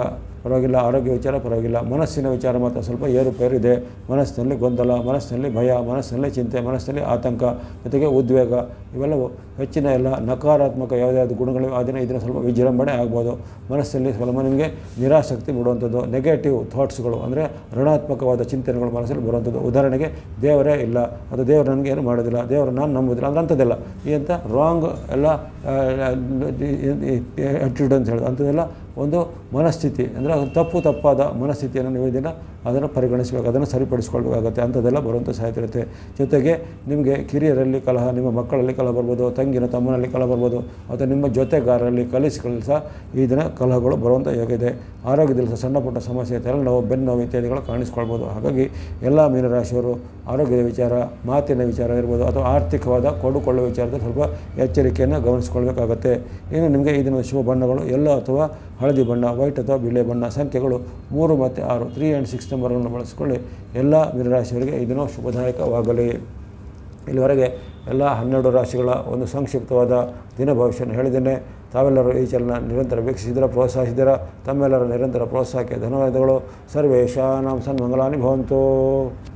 ಪರವಾಗಿಲ್ಲ ಆರೋಗ್ಯ ವಿಚಾರ ಪರವಾಗಿಲ್ಲ ಮನಸ್ಸಿನ ವಿಚಾರ ಮಾತ್ರ ಸ್ವಲ್ಪ ಏರುಪೇರಿದೆ ಮನಸ್ಸಿನಲ್ಲಿ ಗೊಂದಲ ಮನಸ್ಸಿನಲ್ಲಿ ಭಯ ಮನಸ್ಸಿನಲ್ಲಿ ಚಿಂತೆ ಮನಸ್ಸಿನಲ್ಲಿ ಆತಂಕ ಜೊತೆಗೆ ಉದ್ವೇಗ ಇವೆಲ್ಲವು ಹೆಚ್ಚಿನ ಎಲ್ಲ ನಕಾರಾತ್ಮಕ ಯಾವುದ್ಯಾವುದು ಗುಣಗಳು ಆ ದಿನ ಇದನ್ನು ಸ್ವಲ್ಪ ವಿಜೃಂಭಣೆ ಆಗ್ಬೋದು ಮನಸ್ಸಲ್ಲಿ ಸ್ವಲ್ಪ ನಿಮಗೆ ನಿರಾಸಕ್ತಿ ಬಿಡುವಂಥದ್ದು ನೆಗೆಟಿವ್ ಥಾಟ್ಸ್ಗಳು ಅಂದರೆ ಋಣಾತ್ಮಕವಾದ ಚಿಂತನೆಗಳು ಮನಸ್ಸಲ್ಲಿ ಬರುವಂಥದ್ದು ಉದಾಹರಣೆಗೆ ದೇವರೇ ಇಲ್ಲ ಅದು ದೇವರು ನನಗೆ ಏನು ಮಾಡೋದಿಲ್ಲ ದೇವರು ನಾನು ನಂಬೋದಿಲ್ಲ ಅಂದ್ರೆ ಅಂಥದ್ದೆಲ್ಲ ಈ ಅಂತ ರಾಂಗ್ ಎಲ್ಲ ಆ್ಯಟಿಟ್ಯೂಡ್ ಅಂತ ಹೇಳೋದು ಅಂಥದ್ದೆಲ್ಲ ಒಂದು ಮನಸ್ಥಿತಿ ಅಂದರೆ ಅದು ತಪ್ಪು ತಪ್ಪಾದ ಮನಸ್ಥಿತಿಯನ್ನು ನೀವು ಇದನ್ನು ಅದನ್ನು ಪರಿಗಣಿಸಬೇಕು ಅದನ್ನು ಸರಿಪಡಿಸ್ಕೊಳ್ಬೇಕಾಗತ್ತೆ ಅಂಥದ್ದೆಲ್ಲ ಬರುವಂಥ ಸಾಧ್ಯತೆ ಇರುತ್ತೆ ಜೊತೆಗೆ ನಿಮಗೆ ಕಿರಿಯರಲ್ಲಿ ಕಲಹ ನಿಮ್ಮ ಮಕ್ಕಳಲ್ಲಿ ಕಲಹ ಬರ್ಬೋದು ತಂಗಿನ ತಮ್ಮನಲ್ಲಿ ಕಲಹ ಬರ್ಬೋದು ಅಥವಾ ನಿಮ್ಮ ಜೊತೆಗಾರರಲ್ಲಿ ಕಲಿಸಿಕೊಳ್ಳಿ ಸಹ ಈ ದಿನ ಕಲಹಗಳು ಬರುವಂಥ ಯೋಗ ಇದೆ ಆರೋಗ್ಯದಲ್ಲಿ ಸಹ ಸಣ್ಣ ಪುಟ್ಟ ಸಮಸ್ಯೆ ತಲೆನೋವು ಬೆನ್ನು ನೋವು ಇತ್ಯಾದಿಗಳು ಕಾಣಿಸ್ಕೊಳ್ಬೋದು ಹಾಗಾಗಿ ಎಲ್ಲ ಮೀನರಾಶಿಯವರು ಆರೋಗ್ಯದ ವಿಚಾರ ಮಾತಿನ ವಿಚಾರ ಇರ್ಬೋದು ಅಥವಾ ಆರ್ಥಿಕವಾದ ಕೊಡುಕೊಳ್ಳುವ ವಿಚಾರದಲ್ಲಿ ಸ್ವಲ್ಪ ಎಚ್ಚರಿಕೆಯನ್ನು ಗಮನಿಸ್ಕೊಳ್ಬೇಕಾಗತ್ತೆ ಇನ್ನು ನಿಮಗೆ ಈ ದಿನದ ಶುಭ ಬಣ್ಣಗಳು ಎಲ್ಲೋ ಅಥವಾ ಹಳದಿ ಬಣ್ಣ ವೈಟ್ ಅಥವಾ ಬಿಳೆ ಬಣ್ಣ ಸಂಖ್ಯೆಗಳು ಮೂರು ಮತ್ತು ಆರು ತ್ರೀ ಆ್ಯಂಡ್ ಸಿಕ್ಸ್ ನಂಬರನ್ನು ಬಳಸಿಕೊಳ್ಳಿ ಎಲ್ಲ ಮೀನರಾಶಿಯವರಿಗೆ ಈ ದಿನ ಶುಭದಾಯಕವಾಗಲಿ ಇಲ್ಲಿವರೆಗೆ ಎಲ್ಲ ಹನ್ನೆರಡು ರಾಶಿಗಳ ಒಂದು ಸಂಕ್ಷಿಪ್ತವಾದ ದಿನ ಭವಿಷ್ಯವನ್ನು ಹೇಳಿದ್ದೇನೆ ತಾವೆಲ್ಲರೂ ಈ ಚಾನಲ್ನ ನಿರಂತರ ವೀಕ್ಷಿಸಿದ್ದೀರ ಪ್ರೋತ್ಸಾಹಿಸಿದ್ದೀರ ತಮ್ಮೆಲ್ಲರ ನಿರಂತರ ಪ್ರೋತ್ಸಾಹಕ್ಕೆ ಧನ್ಯವಾದಗಳು ಸರ್ವೇಶಾನಾಂ ಸನ್ಮಂಗಲಾನಿ ಭವಂತು